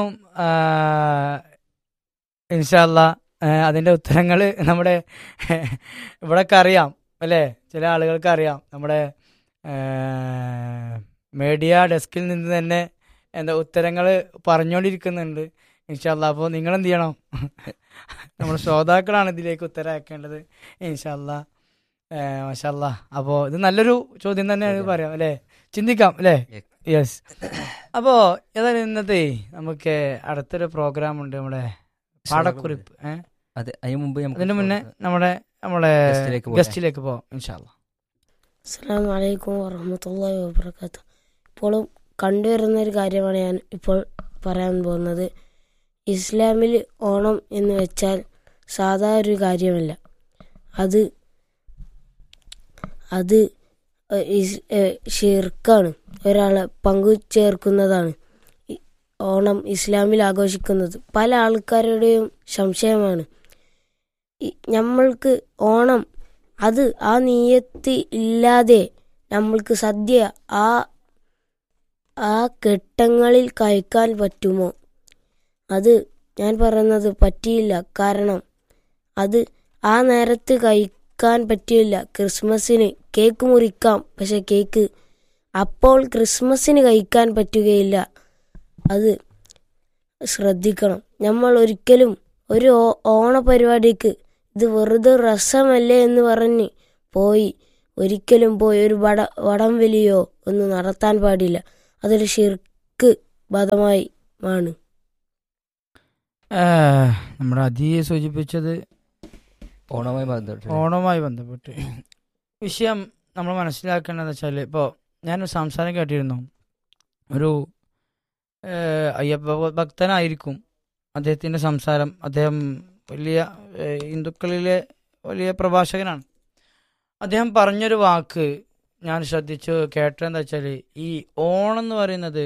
Speaker 1: ഇൻഷാല്ല അതിൻ്റെ ഉത്തരങ്ങൾ നമ്മുടെ ഇവിടൊക്കെ അറിയാം അല്ലേ ചില ആളുകൾക്ക് അറിയാം നമ്മുടെ മീഡിയ ഡെസ്കിൽ നിന്ന് തന്നെ എന്താ ഉത്തരങ്ങൾ പറഞ്ഞുകൊണ്ടിരിക്കുന്നുണ്ട് ഇൻഷാല്ല അപ്പോൾ നിങ്ങൾ എന്ത് ചെയ്യണം നമ്മുടെ ശ്രോതാക്കളാണ് ഇതിലേക്ക് ഉത്തരം അയക്കേണ്ടത് ഇൻഷാല്ല മഷാല്ല അപ്പോൾ ഇത് നല്ലൊരു ചോദ്യം തന്നെയാണ് പറയാം അല്ലേ ചിന്തിക്കാം അല്ലേ
Speaker 2: Yes.
Speaker 1: യെസ് അപ്പോൾ ഏതായാലും ഇന്നത്തെ നമുക്ക് അടുത്തൊരു പ്രോഗ്രാം ഉണ്ട് നമ്മുടെ പാടക്കുറിപ്പ് ഏഹ്
Speaker 2: അതെ അതിന് മുമ്പ് നമുക്ക്
Speaker 1: അതിന്റെ മുന്നേ നമ്മുടെ നമ്മുടെ
Speaker 2: ഗസ്റ്റിലേക്ക് പോകാം.
Speaker 1: ഗസ്റ്റിലേക്ക് പോവാം ഇൻഷാല്ല
Speaker 4: അസ്സാം വലൈക്കും വറഹമത്തല്ലാഹി വാബർക്കാത്തു ഇപ്പോഴും കണ്ടുവരുന്ന ഒരു കാര്യമാണ് ഞാൻ ഇപ്പോൾ പറയാൻ പോകുന്നത് ഇസ്ലാമിൽ ഓണം എന്ന് വെച്ചാൽ സാധാ ഒരു കാര്യമല്ല അത് അത് ഏഹ്, ഇസ്- ഏഹ്, ഷിർക്കാണ് ഒരാളെ പങ്കു ചേർക്കുന്നതാണ് ഈ ഓണം ഇസ്ലാമിൽ ആഘോഷിക്കുന്നത് പല ആൾക്കാരുടെയും സംശയമാണ് ഈ നമ്മൾക്ക് ഓണം അത് ആ നീയത്ത് ഇല്ലാതെ നമ്മൾക്ക് സദ്യ ആ ആ ഘട്ടങ്ങളിൽ കഴിക്കാൻ പറ്റുമോ അത് ഞാൻ പറയുന്നത് പറ്റിയില്ല കാരണം അത് ആ നേരത്ത് കഴിക്കാൻ പറ്റില്ല ക്രിസ്മസിന് കേക്ക് മുറിക്കാം പക്ഷെ കേക്ക് അപ്പോൾ ക്രിസ്മസിന് കഴിക്കാൻ പറ്റുകയില്ല അത് ശ്രദ്ധിക്കണം നമ്മൾ ഒരിക്കലും ഒരു ഓ- ഓണപരിപാടിക്ക് ഇത് വെറുതെ രസമല്ലേ എന്ന് പറഞ്ഞ് പോയി ഒരിക്കലും പോയി ഒരു വട വടം വലിയോ ഒന്നും നടത്താൻ പാടില്ല അതൊരു ഷിർക്ക് ബധമായി ആണ്
Speaker 1: ഏഹ്, നമ്മുടെ അതിയെ സൂചിപ്പിച്ചത്
Speaker 2: ഓണവുമായി ബന്ധപ്പെട്ട്
Speaker 1: ഓണവുമായി ബന്ധപ്പെട്ട് വിഷയം നമ്മൾ മനസ്സിലാക്കേണ്ടതെന്ന് വെച്ചാൽ ഇപ്പോൾ ഞാനൊരു സംസാരം കേട്ടിരുന്നു ഒരു ഏഹ്, അയ്യപ്പ ഭക്തനായിരിക്കും അദ്ദേഹത്തിൻ്റെ സംസാരം അദ്ദേഹം വലിയ ഏഹ്, ഹിന്ദുക്കളിലെ വലിയ പ്രഭാഷകനാണ് അദ്ദേഹം പറഞ്ഞൊരു വാക്ക് ഞാൻ ശ്രദ്ധിച്ചു കേട്ടതെന്താ വെച്ചാൽ ഈ ഓണം എന്ന് പറയുന്നത്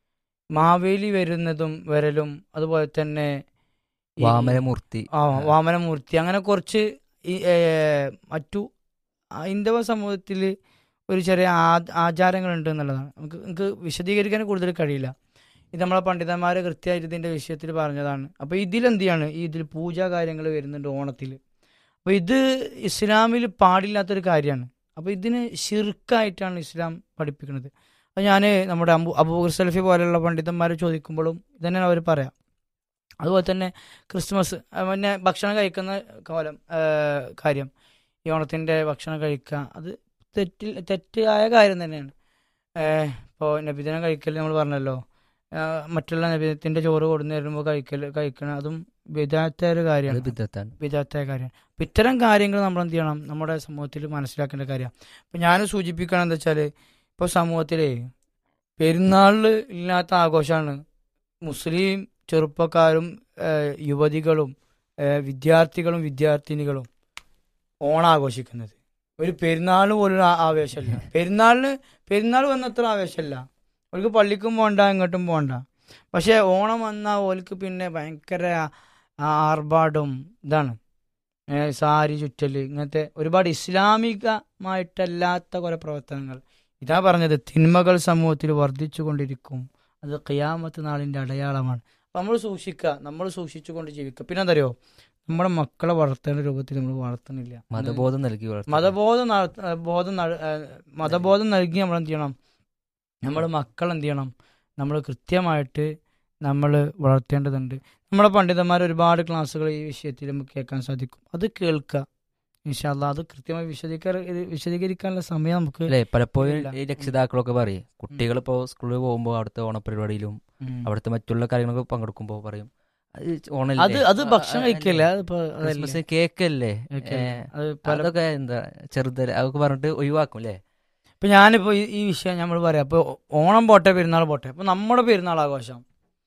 Speaker 1: മാവേലി വരുന്നതും വരലും അതുപോലെ തന്നെ ഈ-
Speaker 2: വാമനമൂർത്തി
Speaker 1: ആ വാമനമൂർത്തി അങ്ങനെ കുറച്ച് ഈ ഏ, മറ്റു ഹൈന്ദവ സമൂഹത്തിൽ ഒരു ചെറിയ ആ- ആചാരങ്ങളുണ്ട് എന്നുള്ളതാണ് നമുക്ക് നമുക്ക് വിശദീകരിക്കാൻ കൂടുതൽ കഴിയില്ല ഇത് നമ്മളെ പണ്ഡിതന്മാർ കൃത്യമായിട്ട് ഇതിൻ്റെ വിഷയത്തിൽ പറഞ്ഞതാണ് അപ്പോൾ ഇതിലെന്ത് ചെയ്യാണ് ഈ ഇതിൽ പൂജാ കാര്യങ്ങൾ വരുന്നുണ്ട് ഓണത്തിൽ അപ്പോൾ ഇത് ഇസ്ലാമിൽ പാടില്ലാത്തൊരു കാര്യമാണ് അപ്പോൾ ഇതിന് ഷിർക്കായിട്ടാണ് ഇസ്ലാം പഠിപ്പിക്കുന്നത് അപ്പോൾ ഞാൻ നമ്മുടെ അബു അബൂർ സൽഫി പോലെയുള്ള പണ്ഡിതന്മാരെ ചോദിക്കുമ്പോഴും ഇതന്നെയാണ് അവർ പറയാം അതുപോലെ തന്നെ ക്രിസ്മസ് ആ, പിന്നെ ഭക്ഷണം കഴിക്കുന്ന കോലം ആ, കാര്യം ഈ ഓണത്തിൻ്റെ ഭക്ഷണം കഴിക്കുക അത് തെറ്റിൽ തെറ്റായ കാര്യം തന്നെയാണ് ഇപ്പോൾ നബിദിനം കഴിക്കൽ നമ്മൾ പറഞ്ഞല്ലോ ആ, മറ്റുള്ള നബിദിനത്തിൻ്റെ ചോറ് കൊടുന്നു വരുമ്പോൾ കഴിക്കൽ കഴിക്കണം അതും വിധാത്തായ ഒരു
Speaker 2: അത്
Speaker 1: കാര്യമാണ്
Speaker 2: ബിദ്ദത്താണ്
Speaker 1: വിധാത്തായ കാര്യമാണ് അപ്പം ഇത്തരം കാര്യങ്ങൾ നമ്മൾ എന്ത് ചെയ്യണം നമ്മുടെ സമൂഹത്തിൽ മനസ്സിലാക്കേണ്ട കാര്യമാണ് ഇപ്പം ഞാൻ സൂചിപ്പിക്കണം എന്താ വെച്ചാൽ ഇപ്പോൾ സമൂഹത്തിലെ പെരുന്നാളിൽ ഇല്ലാത്ത ആഘോഷമാണ് മുസ്ലിം ചെറുപ്പക്കാരും ഏഹ്, യുവതികളും ഏഹ്, വിദ്യാർത്ഥികളും വിദ്യാർത്ഥിനികളും ഓണം ആഘോഷിക്കുന്നത് ഒരു പെരുന്നാൾ പോലും ആ- ആവേശമില്ല പെരുന്നാളിന് പെരുന്നാൾ വന്നത്ര ആവേശമില്ല അവർക്ക് പള്ളിക്കും പോകണ്ട ഇങ്ങോട്ടും പോകണ്ട പക്ഷേ ഓണം വന്നാൽ ഓൽക്ക് പിന്നെ ഭയങ്കര ആർഭാടും ഇതാണ് ഏ, സാരി ചുറ്റൽ ഇങ്ങനത്തെ ഒരുപാട് ഇസ്ലാമികമായിട്ടല്ലാത്ത കുറെ പ്രവർത്തനങ്ങൾ ഇതാ പറഞ്ഞത് തിന്മകൾ സമൂഹത്തിൽ വർദ്ധിച്ചു കൊണ്ടിരിക്കും അത് ഖിയാമത്ത് നാളിൻ്റെ അടയാളമാണ് അപ്പം നമ്മൾ സൂക്ഷിക്കുക നമ്മൾ സൂക്ഷിച്ചുകൊണ്ട് ജീവിക്കുക പിന്നെ എന്തറിയോ നമ്മുടെ മക്കളെ വളർത്തേണ്ട രൂപത്തിൽ നമ്മൾ വളർത്തുന്നില്ല
Speaker 2: മതബോധം നൽകി വളർത്തുക.
Speaker 1: മതബോധം നട- ഏ, ബോധം നട- ഏ, മതബോധം നൽകി നമ്മൾ എന്ത് ചെയ്യണം നമ്മുടെ മക്കൾ എന്ത് ചെയ്യണം നമ്മൾ കൃത്യമായിട്ട് നമ്മൾ വളർത്തേണ്ടതുണ്ട് നമ്മുടെ പണ്ഡിതന്മാർ ഒരുപാട് ക്ലാസ്സുകൾ ഈ വിഷയത്തിൽ നമുക്ക് കേൾക്കാൻ സാധിക്കും അത് കേൾക്കുക ഇൻഷാല്ല അത് കൃത്യമായി വിശദീകര ഇത് വിശദീകരിക്കാനുള്ള സമയം നമുക്ക്
Speaker 2: അല്ലേ പലപ്പോഴും
Speaker 1: ഇല്ല.
Speaker 2: ഈ രക്ഷിതാക്കളൊക്കെ പറയും കുട്ടികൾ ഇപ്പോൾ സ്കൂളിൽ പോകുമ്പോൾ അവിടുത്തെ ഓണപരിപാടിയിലും
Speaker 1: ഉം.
Speaker 2: അവിടുത്തെ മറ്റുള്ള കാര്യങ്ങളൊക്കെ പങ്കെടുക്കുമ്പോൾ പറയും അത്
Speaker 1: അത്
Speaker 2: ഓണല്ലേ
Speaker 1: അത് ഭക്ഷണം കഴിക്കില്ല അതിപ്പോ അതല്ലേ.
Speaker 2: ക്രിസ്മസ് കേക്കല്ലേ
Speaker 1: കേക്കല്ലേ.
Speaker 2: ഏ,
Speaker 1: അത് പല
Speaker 2: അതൊക്കെ എന്താ ചെറുതല്ലേ അതൊക്കെ പറഞ്ഞിട്ട് ഒഴിവാക്കും അല്ലേ
Speaker 1: ഇപ്പൊ ഞാനിപ്പോ ഈ- ഈ വിഷയം നമ്മൾ പറയാം അപ്പൊ ഓണം പോട്ടെ പെരുന്നാൾ പോട്ടെ അപ്പൊ നമ്മുടെ പെരുന്നാൾ ആഘോഷം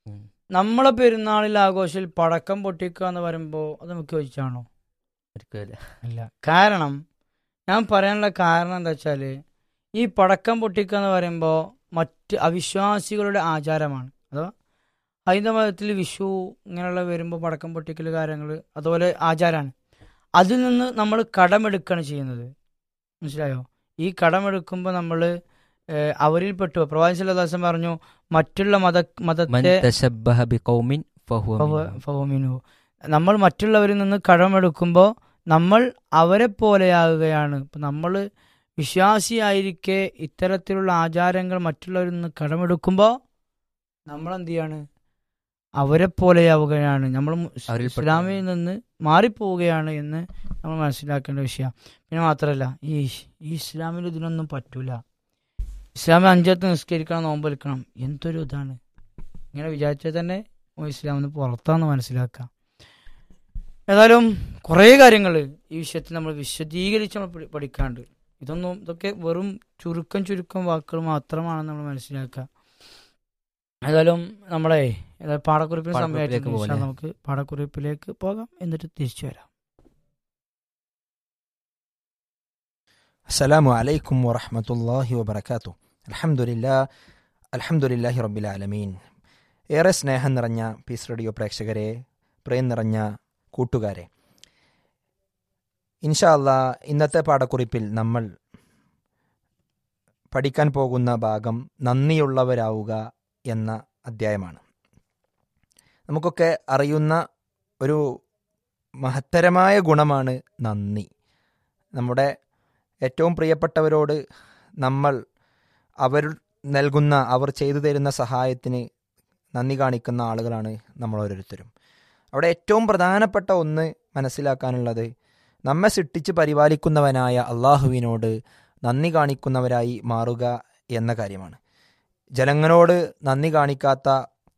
Speaker 1: നമ്മളെ പെരുന്നാളിൽ ആഘോഷത്തിൽ പടക്കം പൊട്ടിക്കുക എന്ന് പറയുമ്പോൾ അത് നമുക്ക് യോജിച്ചാണോ
Speaker 2: ഒരിക്കലും
Speaker 1: അല്ല കാരണം ഞാൻ പറയാനുള്ള കാരണം എന്താ വെച്ചാൽ ഈ പടക്കം പൊട്ടിക്കുക എന്ന് പറയുമ്പോൾ മറ്റ് അവിശ്വാസികളുടെ ആചാരമാണ് അഥവാ ഹൈന്ദവ മതത്തിൽ വിഷു ഇങ്ങനെയുള്ള വരുമ്പോൾ പടക്കം പൊട്ടിക്കൽ കാര്യങ്ങൾ അതുപോലെ ആചാരമാണ് അതിൽ നിന്ന് നമ്മൾ കടമെടുക്കുകയാണ് ചെയ്യുന്നത് മനസ്സിലായോ ഈ കടമെടുക്കുമ്പോൾ നമ്മൾ അവരിൽ പെട്ടു പ്രവാചി സല്ലാസം പറഞ്ഞു മറ്റുള്ള മത
Speaker 2: മൻ
Speaker 1: മതത്തെ
Speaker 2: തശബ്ബഹ ബിഖൗമിൻ ഫഹുവ
Speaker 1: ഫവ-
Speaker 2: മിൻഹും.
Speaker 1: ഫവമിൻഹു. നമ്മൾ മറ്റുള്ളവരിൽ നിന്ന് കടമെടുക്കുമ്പോൾ നമ്മൾ അവരെ പോലെയാകുകയാണ് ഇപ്പം നമ്മൾ വിശ്വാസിയായിരിക്കെ ഇത്തരത്തിലുള്ള ആചാരങ്ങൾ മറ്റുള്ളവരിൽ നിന്ന് കടമെടുക്കുമ്പോൾ നമ്മൾ എന്ത് ചെയ്യാണ് അവരെ പോലെയാവുകയാണ് നമ്മൾ മു-
Speaker 2: അവരിൽ
Speaker 1: ഇസ്ലാമിൽ നിന്ന് മാറിപ്പോവുകയാണ് എന്ന് നമ്മൾ മനസ്സിലാക്കേണ്ട വിഷയം പിന്നെ മാത്രമല്ല ഈ ഈ ഇസ്ലാമിൽ ഇതിനൊന്നും പറ്റൂല ഇസ്ലാമിൽ അഞ്ചത്ത് നിസ്കരിക്കണം നോമ്പ് എടുക്കണം എന്തൊരു ഇതാണ് ഇങ്ങനെ വിചാരിച്ചാൽ തന്നെ ഓ ഇസ്ലാമിൽ നിന്ന് പുറത്താന്ന് മനസ്സിലാക്കാം ഏതായാലും കുറേ കാര്യങ്ങൾ ഈ വിഷയത്തിൽ നമ്മൾ വിശദീകരിച്ച് നമ്മൾ പഠി- പഠിക്കാണ്ട് ഇതൊന്നും ഇതൊക്കെ വെറും ചുരുക്കം ചുരുക്കം വാക്കുകൾ മാത്രമാണെന്ന് നമ്മൾ മനസ്സിലാക്കുക ഏതായാലും നമ്മളെ ഏതായാലും പാടക്കുറിപ്പിന്
Speaker 2: പാഠക്കുറിപ്പിലേക്ക്
Speaker 1: സമയമായിട്ട്
Speaker 2: പോകാം, അല്ലേ?
Speaker 1: നമുക്ക് പാടക്കുറിപ്പിലേക്ക് പോകാം എന്നിട്ട് തിരിച്ചു വരാം
Speaker 6: السلام عليكم ورحمة الله وبركاته الحمد لله الحمد لله رب العالمين ഏറെ സ്നേഹം നിറഞ്ഞ പീസ് റേഡിയോ പ്രേക്ഷകരെ പ്രേം നിറഞ്ഞ കൂട്ടുകാരെ ഇൻഷാ അല്ലാ ഇന്നത്തെ പാഠക്കുറിപ്പിൽ നമ്മൾ പഠിക്കാൻ പോകുന്ന ഭാഗം നന്ദിയുള്ളവരാവുക എന്ന അധ്യായമാണ് നമുക്കൊക്കെ അറിയുന്ന ഒരു മഹത്തരമായ ഗുണമാണ് നന്ദി നമ്മുടെ ഏറ്റവും പ്രിയപ്പെട്ടവരോട് നമ്മൾ അവർ നൽകുന്ന അവർ ചെയ്തു തരുന്ന സഹായത്തിന് നന്ദി കാണിക്കുന്ന ആളുകളാണ് നമ്മൾ ഓരോരുത്തരും അവിടെ ഏറ്റവും പ്രധാനപ്പെട്ട ഒന്ന് മനസ്സിലാക്കാനുള്ളത് നമ്മെ സൃഷ്ടിച്ച് പരിപാലിക്കുന്നവനായ അള്ളാഹുവിനോട് നന്ദി കാണിക്കുന്നവരായി മാറുക എന്ന കാര്യമാണ് ജനങ്ങളോട് നന്ദി കാണിക്കാത്ത